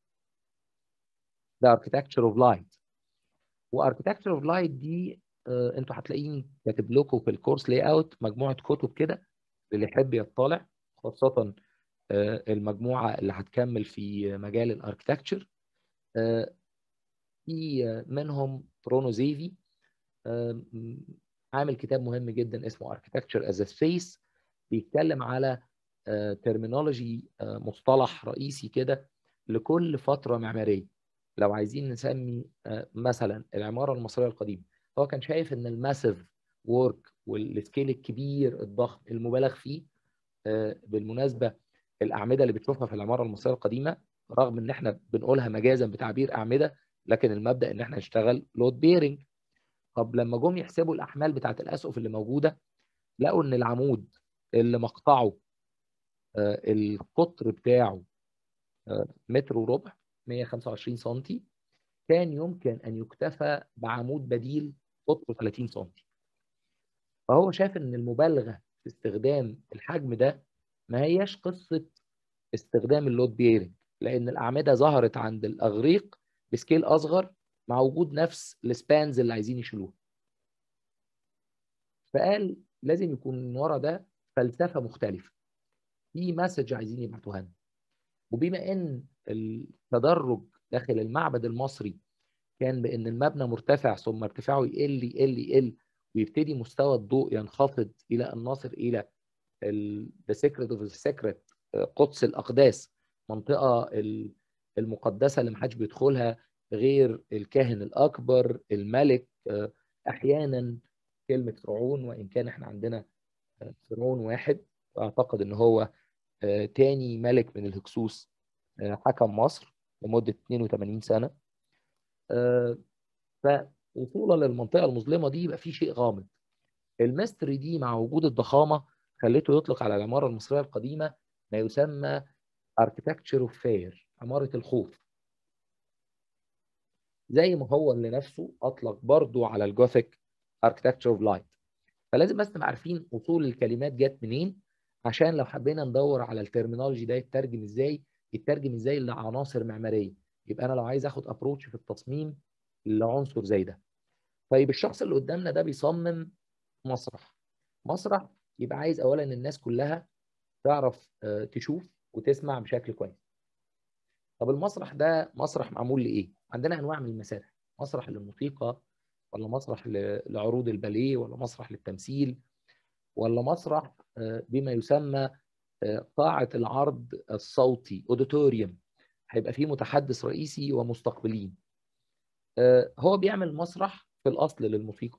A: ده اركيتكتشر اوف لايت واركيتكتشر اوف لايت دي آه انتوا هتلاقيني كاتب لكم في الكورس لاي اوت مجموعه كتب كده اللي يحب يطلع خاصه آه المجموعه اللي هتكمل في مجال الاركيتكتشر آه في منهم برونو زيفي عامل كتاب مهم جدا اسمه Architecture as a Space بيتكلم على ترمينولوجي مصطلح رئيسي كده لكل فترة معمارية لو عايزين نسمي مثلا العمارة المصرية القديمة هو كان شايف ان الماسيف وورك والسكيل الكبير الضخم المبالغ فيه بالمناسبة الأعمدة اللي بتشوفها في العمارة المصرية القديمة رغم ان احنا بنقولها مجازا بتعبير أعمدة لكن المبدأ ان احنا نشتغل لود بيرنج طب لما جم يحسبوا الاحمال بتاعت الاسقف اللي موجوده لقوا ان العمود اللي مقطعه آه القطر بتاعه آه متر وربع 125 سم كان يمكن ان يكتفى بعمود بديل قطره 30 سم فهو شاف ان المبالغه في استخدام الحجم ده ما هياش قصه استخدام اللود بيرنج لان الاعمده ظهرت عند الاغريق بسكيل اصغر مع وجود نفس السبانز اللي عايزين يشيلوها فقال لازم يكون من ورا ده فلسفه مختلفه في مسج عايزين يبعتوها لنا وبما ان التدرج داخل المعبد المصري كان بان المبنى مرتفع ثم ارتفاعه يقل يقل يقل ويبتدي مستوى الضوء ينخفض الى ان نصل الى ذا سيكريت اوف سيكريت قدس الاقداس منطقه المقدسه اللي محدش بيدخلها غير الكاهن الأكبر الملك أحيانا كلمة فرعون وإن كان إحنا عندنا فرعون واحد أعتقد إن هو تاني ملك من الهكسوس حكم مصر لمدة 82 سنة فوصولا للمنطقة المظلمة دي يبقى في شيء غامض المستري دي مع وجود الضخامة خليته يطلق على العمارة المصرية القديمة ما يسمى architecture of fear عمارة الخوف زي ما هو لنفسه اطلق برضو على الجوثيك اركتكتشر اوف لايت فلازم بس نبقى عارفين اصول الكلمات جت منين عشان لو حبينا ندور على الترمينولوجي ده يترجم ازاي يترجم ازاي لعناصر معماريه يبقى انا لو عايز اخد ابروتش في التصميم لعنصر زي ده طيب الشخص اللي قدامنا ده بيصمم مسرح مسرح يبقى عايز اولا الناس كلها تعرف تشوف وتسمع بشكل كويس طب المسرح ده مسرح معمول لايه عندنا انواع من المسارح مسرح للموسيقى ولا مسرح لعروض الباليه ولا مسرح للتمثيل ولا مسرح بما يسمى قاعة العرض الصوتي اوديتوريوم هيبقى فيه متحدث رئيسي ومستقبلين هو بيعمل مسرح في الأصل للموسيقى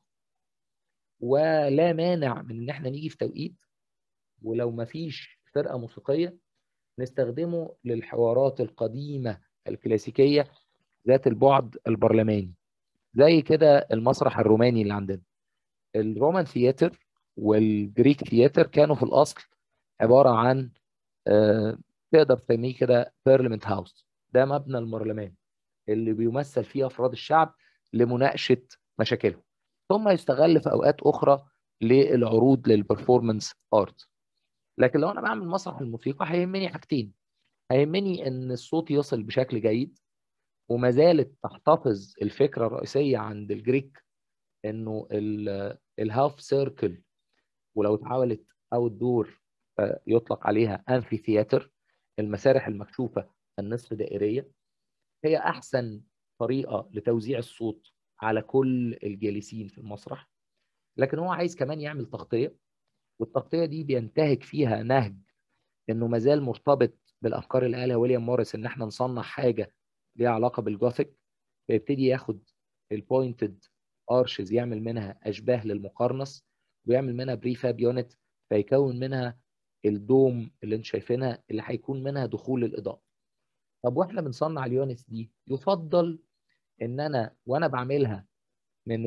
A: ولا مانع من ان احنا نيجي في توقيت ولو ما فيش فرقة موسيقية نستخدمه للحوارات القديمة الكلاسيكية ذات البعد البرلماني زي كده المسرح الروماني اللي عندنا الرومان ثياتر والجريك ثياتر كانوا في الأصل عبارة عن آه تقدر تسميه كده بيرلمنت هاوس ده مبنى البرلمان اللي بيمثل فيه أفراد الشعب لمناقشة مشاكلهم ثم يستغل في أوقات أخرى للعروض للبرفورمانس ارت لكن لو انا بعمل مسرح الموسيقى هيهمني حاجتين هيهمني ان الصوت يصل بشكل جيد وما زالت تحتفظ الفكره الرئيسيه عند الجريك انه الهاف سيركل ولو اتحولت اوت دور يطلق عليها انفي ثياتر المسارح المكشوفه النصف دائريه هي احسن طريقه لتوزيع الصوت على كل الجالسين في المسرح لكن هو عايز كمان يعمل تغطيه والتغطيه دي بينتهك فيها نهج انه ما زال مرتبط بالافكار اللي قالها ويليام موريس ان احنا نصنع حاجه ليها علاقه بالجوثيك فيبتدي ياخد البوينتد ارشز يعمل منها اشباه للمقرنص ويعمل منها بريفاب يونت فيكون منها الدوم اللي انتم شايفينها اللي هيكون منها دخول الاضاءه طب واحنا بنصنع اليونتس دي يفضل ان انا وانا بعملها من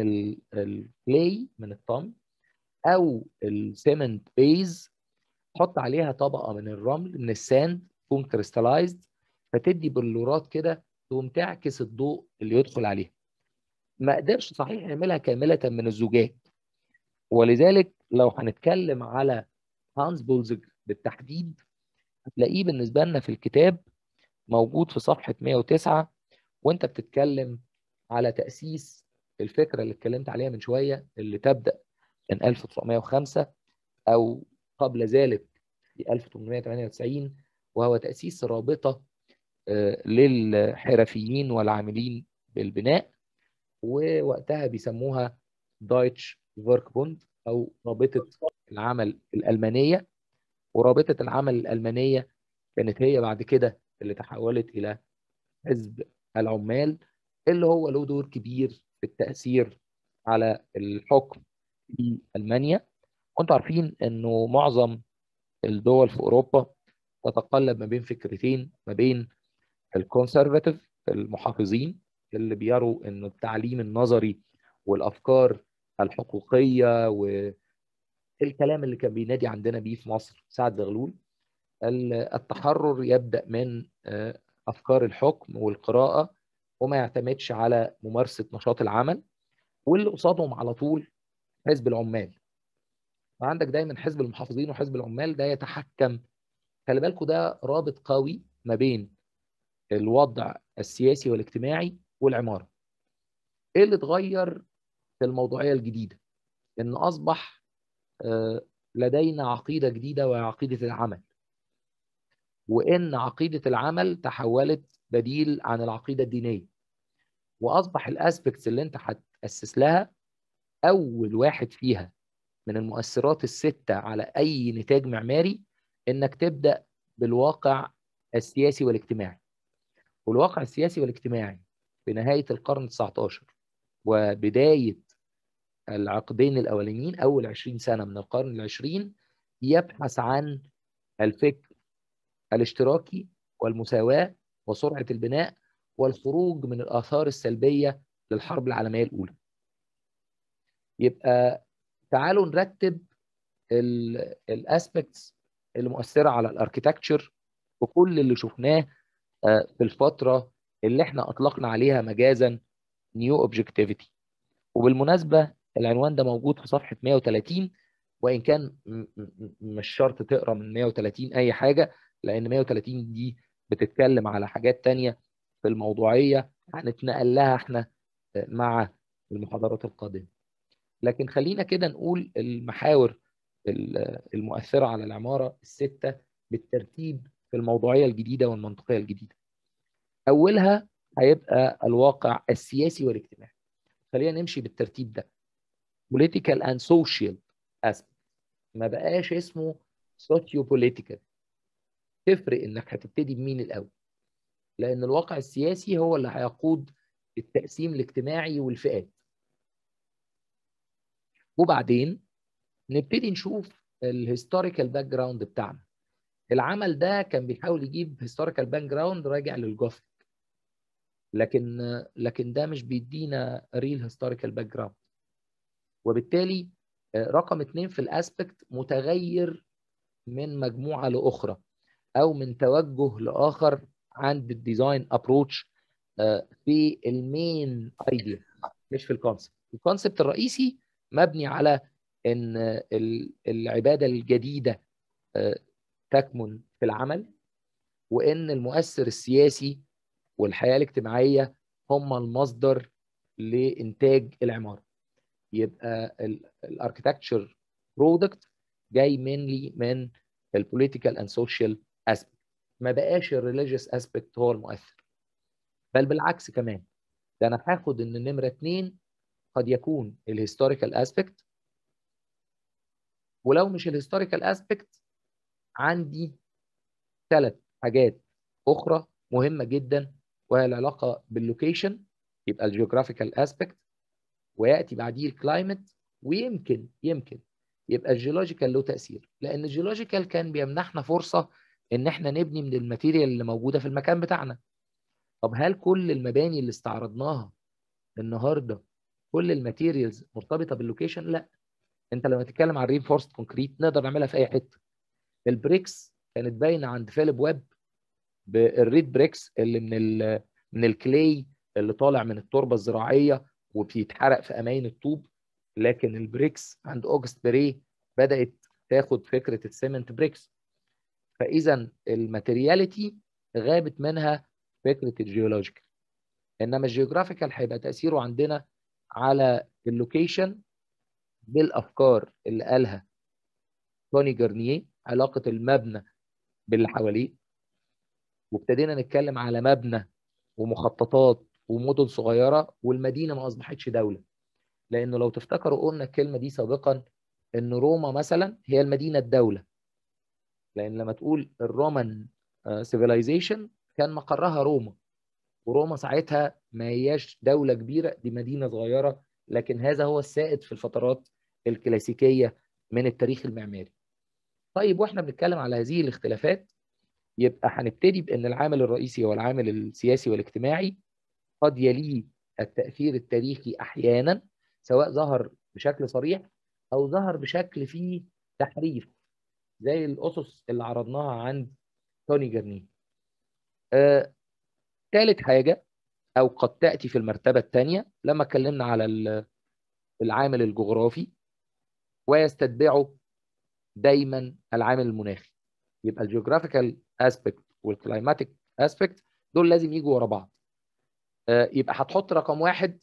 A: الكلاي من الطم او السيمنت بيز حط عليها طبقه من الرمل من الساند تكون كريستالايزد فتدي بلورات كده تقوم تعكس الضوء اللي يدخل عليها ما قدرش صحيح يعملها كامله من الزجاج ولذلك لو هنتكلم على هانز بولزج بالتحديد هتلاقيه بالنسبه لنا في الكتاب موجود في صفحه 109 وانت بتتكلم على تاسيس الفكره اللي اتكلمت عليها من شويه اللي تبدا من 1905 او قبل ذلك في 1898 وهو تاسيس رابطه للحرفيين والعاملين بالبناء ووقتها بيسموها دايتش فيركبوند او رابطه العمل الالمانيه ورابطه العمل الالمانيه كانت هي بعد كده اللي تحولت الى حزب العمال اللي هو له دور كبير في التاثير على الحكم في المانيا وانتم عارفين انه معظم الدول في اوروبا تتقلب ما بين فكرتين ما بين الكونسرفاتيف المحافظين اللي بيروا انه التعليم النظري والافكار الحقوقيه والكلام اللي كان بينادي عندنا بيه في مصر سعد زغلول التحرر يبدا من افكار الحكم والقراءه وما يعتمدش على ممارسه نشاط العمل واللي قصادهم على طول حزب العمال وعندك دايما حزب المحافظين وحزب العمال ده يتحكم خلي بالكوا ده رابط قوي ما بين الوضع السياسي والاجتماعي والعماره ايه اللي اتغير في الموضوعيه الجديده ان اصبح لدينا عقيده جديده وهي عقيده العمل وان عقيده العمل تحولت بديل عن العقيده الدينيه واصبح الاسبكتس اللي انت هتاسس لها اول واحد فيها من المؤثرات السته على اي نتاج معماري انك تبدا بالواقع السياسي والاجتماعي والواقع السياسي والاجتماعي في نهايه القرن 19 وبدايه العقدين الاولانيين اول 20 سنه من القرن العشرين يبحث عن الفكر الاشتراكي والمساواه وسرعه البناء والخروج من الاثار السلبيه للحرب العالميه الاولى. يبقى تعالوا نرتب الاسبكتس اللي مؤثره على الاركيتكتشر وكل اللي شفناه في الفتره اللي احنا اطلقنا عليها مجازا نيو اوبجكتيفيتي وبالمناسبه العنوان ده موجود في صفحه 130 وان كان مش شرط تقرا من 130 اي حاجه لان 130 دي بتتكلم على حاجات تانية في الموضوعيه هنتنقل لها احنا مع المحاضرات القادمه لكن خلينا كده نقول المحاور المؤثره على العماره السته بالترتيب في الموضوعيه الجديده والمنطقيه الجديده اولها هيبقى الواقع السياسي والاجتماعي خلينا نمشي بالترتيب ده political and social aspects ما بقاش اسمه سوشيو بوليتيكال تفرق انك هتبتدي بمين الاول لان الواقع السياسي هو اللي هيقود التقسيم الاجتماعي والفئات وبعدين نبتدي نشوف الهيستوريكال باك جراوند بتاعنا العمل ده كان بيحاول يجيب هيستوريكال باك جراوند راجع للجوثيك لكن لكن ده مش بيدينا ريل هيستوريكال باك جراوند وبالتالي رقم اثنين في الاسبكت متغير من مجموعه لاخرى او من توجه لاخر عند الديزاين ابروتش في المين ايديا مش في الكونسبت الكونسبت الرئيسي مبني على ان العباده الجديده تكمن في العمل وان المؤثر السياسي والحياه الاجتماعيه هم المصدر لانتاج العماره يبقى الاركتكتشر برودكت جاي منلي من البوليتيكال اند سوشيال اسبكت ما بقاش الريليجيوس اسبكت هو المؤثر بل بالعكس كمان ده انا هاخد ان نمره اثنين قد يكون الهيستوريكال اسبكت ولو مش الهيستوريكال اسبكت عندي ثلاث حاجات اخرى مهمه جدا وهي العلاقه باللوكيشن يبقى الجيوغرافيكال اسبكت وياتي بعديه الكلايمت ويمكن يمكن يبقى الجيولوجيكال له تاثير لان الجيولوجيكال كان بيمنحنا فرصه ان احنا نبني من الماتيريال اللي موجوده في المكان بتاعنا طب هل كل المباني اللي استعرضناها النهارده كل الماتيريالز مرتبطه باللوكيشن لا انت لما تتكلم عن رينفورست كونكريت نقدر نعملها في اي حته البريكس كانت باينه عند فيليب ويب بالريد بريكس اللي من ال من الكلي اللي طالع من التربه الزراعيه وبيتحرق في اماين الطوب لكن البريكس عند اوجست بري بدات تاخد فكره السيمنت بريكس فاذا الماتيرياليتي غابت منها فكره الجيولوجيكال انما الجيوغرافيكال هيبقى تاثيره عندنا على اللوكيشن بالافكار اللي قالها توني جارنيه علاقه المبنى باللي حواليه وابتدينا نتكلم على مبنى ومخططات ومدن صغيره والمدينه ما اصبحتش دوله لانه لو تفتكروا قلنا الكلمه دي سابقا ان روما مثلا هي المدينه الدوله لان لما تقول الرومان سيفيلايزيشن كان مقرها روما وروما ساعتها ما هياش دوله كبيره دي مدينه صغيره لكن هذا هو السائد في الفترات الكلاسيكيه من التاريخ المعماري طيب واحنا بنتكلم على هذه الاختلافات يبقى هنبتدي بان العامل الرئيسي هو العامل السياسي والاجتماعي قد يليه التاثير التاريخي احيانا سواء ظهر بشكل صريح او ظهر بشكل فيه تحريف زي الاسس اللي عرضناها عند توني جرني آه، ثالث حاجه او قد تاتي في المرتبه الثانيه لما اتكلمنا على العامل الجغرافي ويستتبعه دايما العامل المناخي يبقى الجيوغرافيكال اسبكت والكلايماتيك اسبكت دول لازم يجوا ورا بعض آه، يبقى هتحط رقم واحد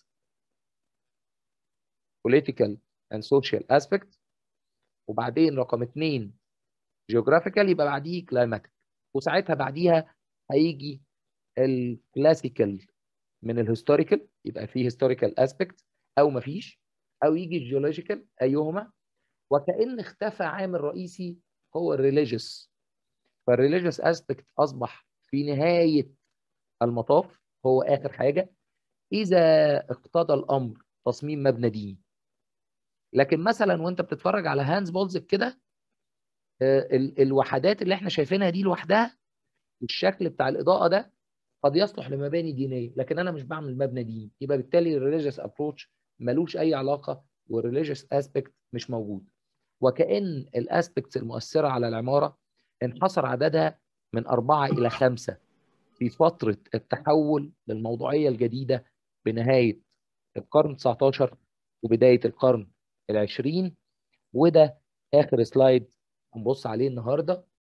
A: political and social aspect وبعدين رقم اثنين geographical يبقى بعديه climatic وساعتها بعديها هيجي الكلاسيكال من الهيستوريكال يبقى فيه هيستوريكال اسبكت او مفيش او يجي الجيولوجيكال ايهما وكأن اختفى عامل رئيسي هو الريليجيوس فالريليجيوس اسبكت اصبح في نهايه المطاف هو اخر حاجه اذا اقتضى الامر تصميم مبنى ديني لكن مثلا وانت بتتفرج على هانز بولزك كده الوحدات اللي احنا شايفينها دي لوحدها الشكل بتاع الاضاءه ده قد يصلح لمباني دينيه لكن انا مش بعمل مبنى ديني يبقى بالتالي الريليجيوس ابروتش ملوش اي علاقه والريليجيوس اسبكت مش موجود وكأن الاسبكتس المؤثره على العماره انحصر عددها من أربعة إلى خمسة في فترة التحول للموضوعية الجديدة بنهاية القرن 19 وبداية القرن العشرين وده آخر سلايد هنبص عليه النهاردة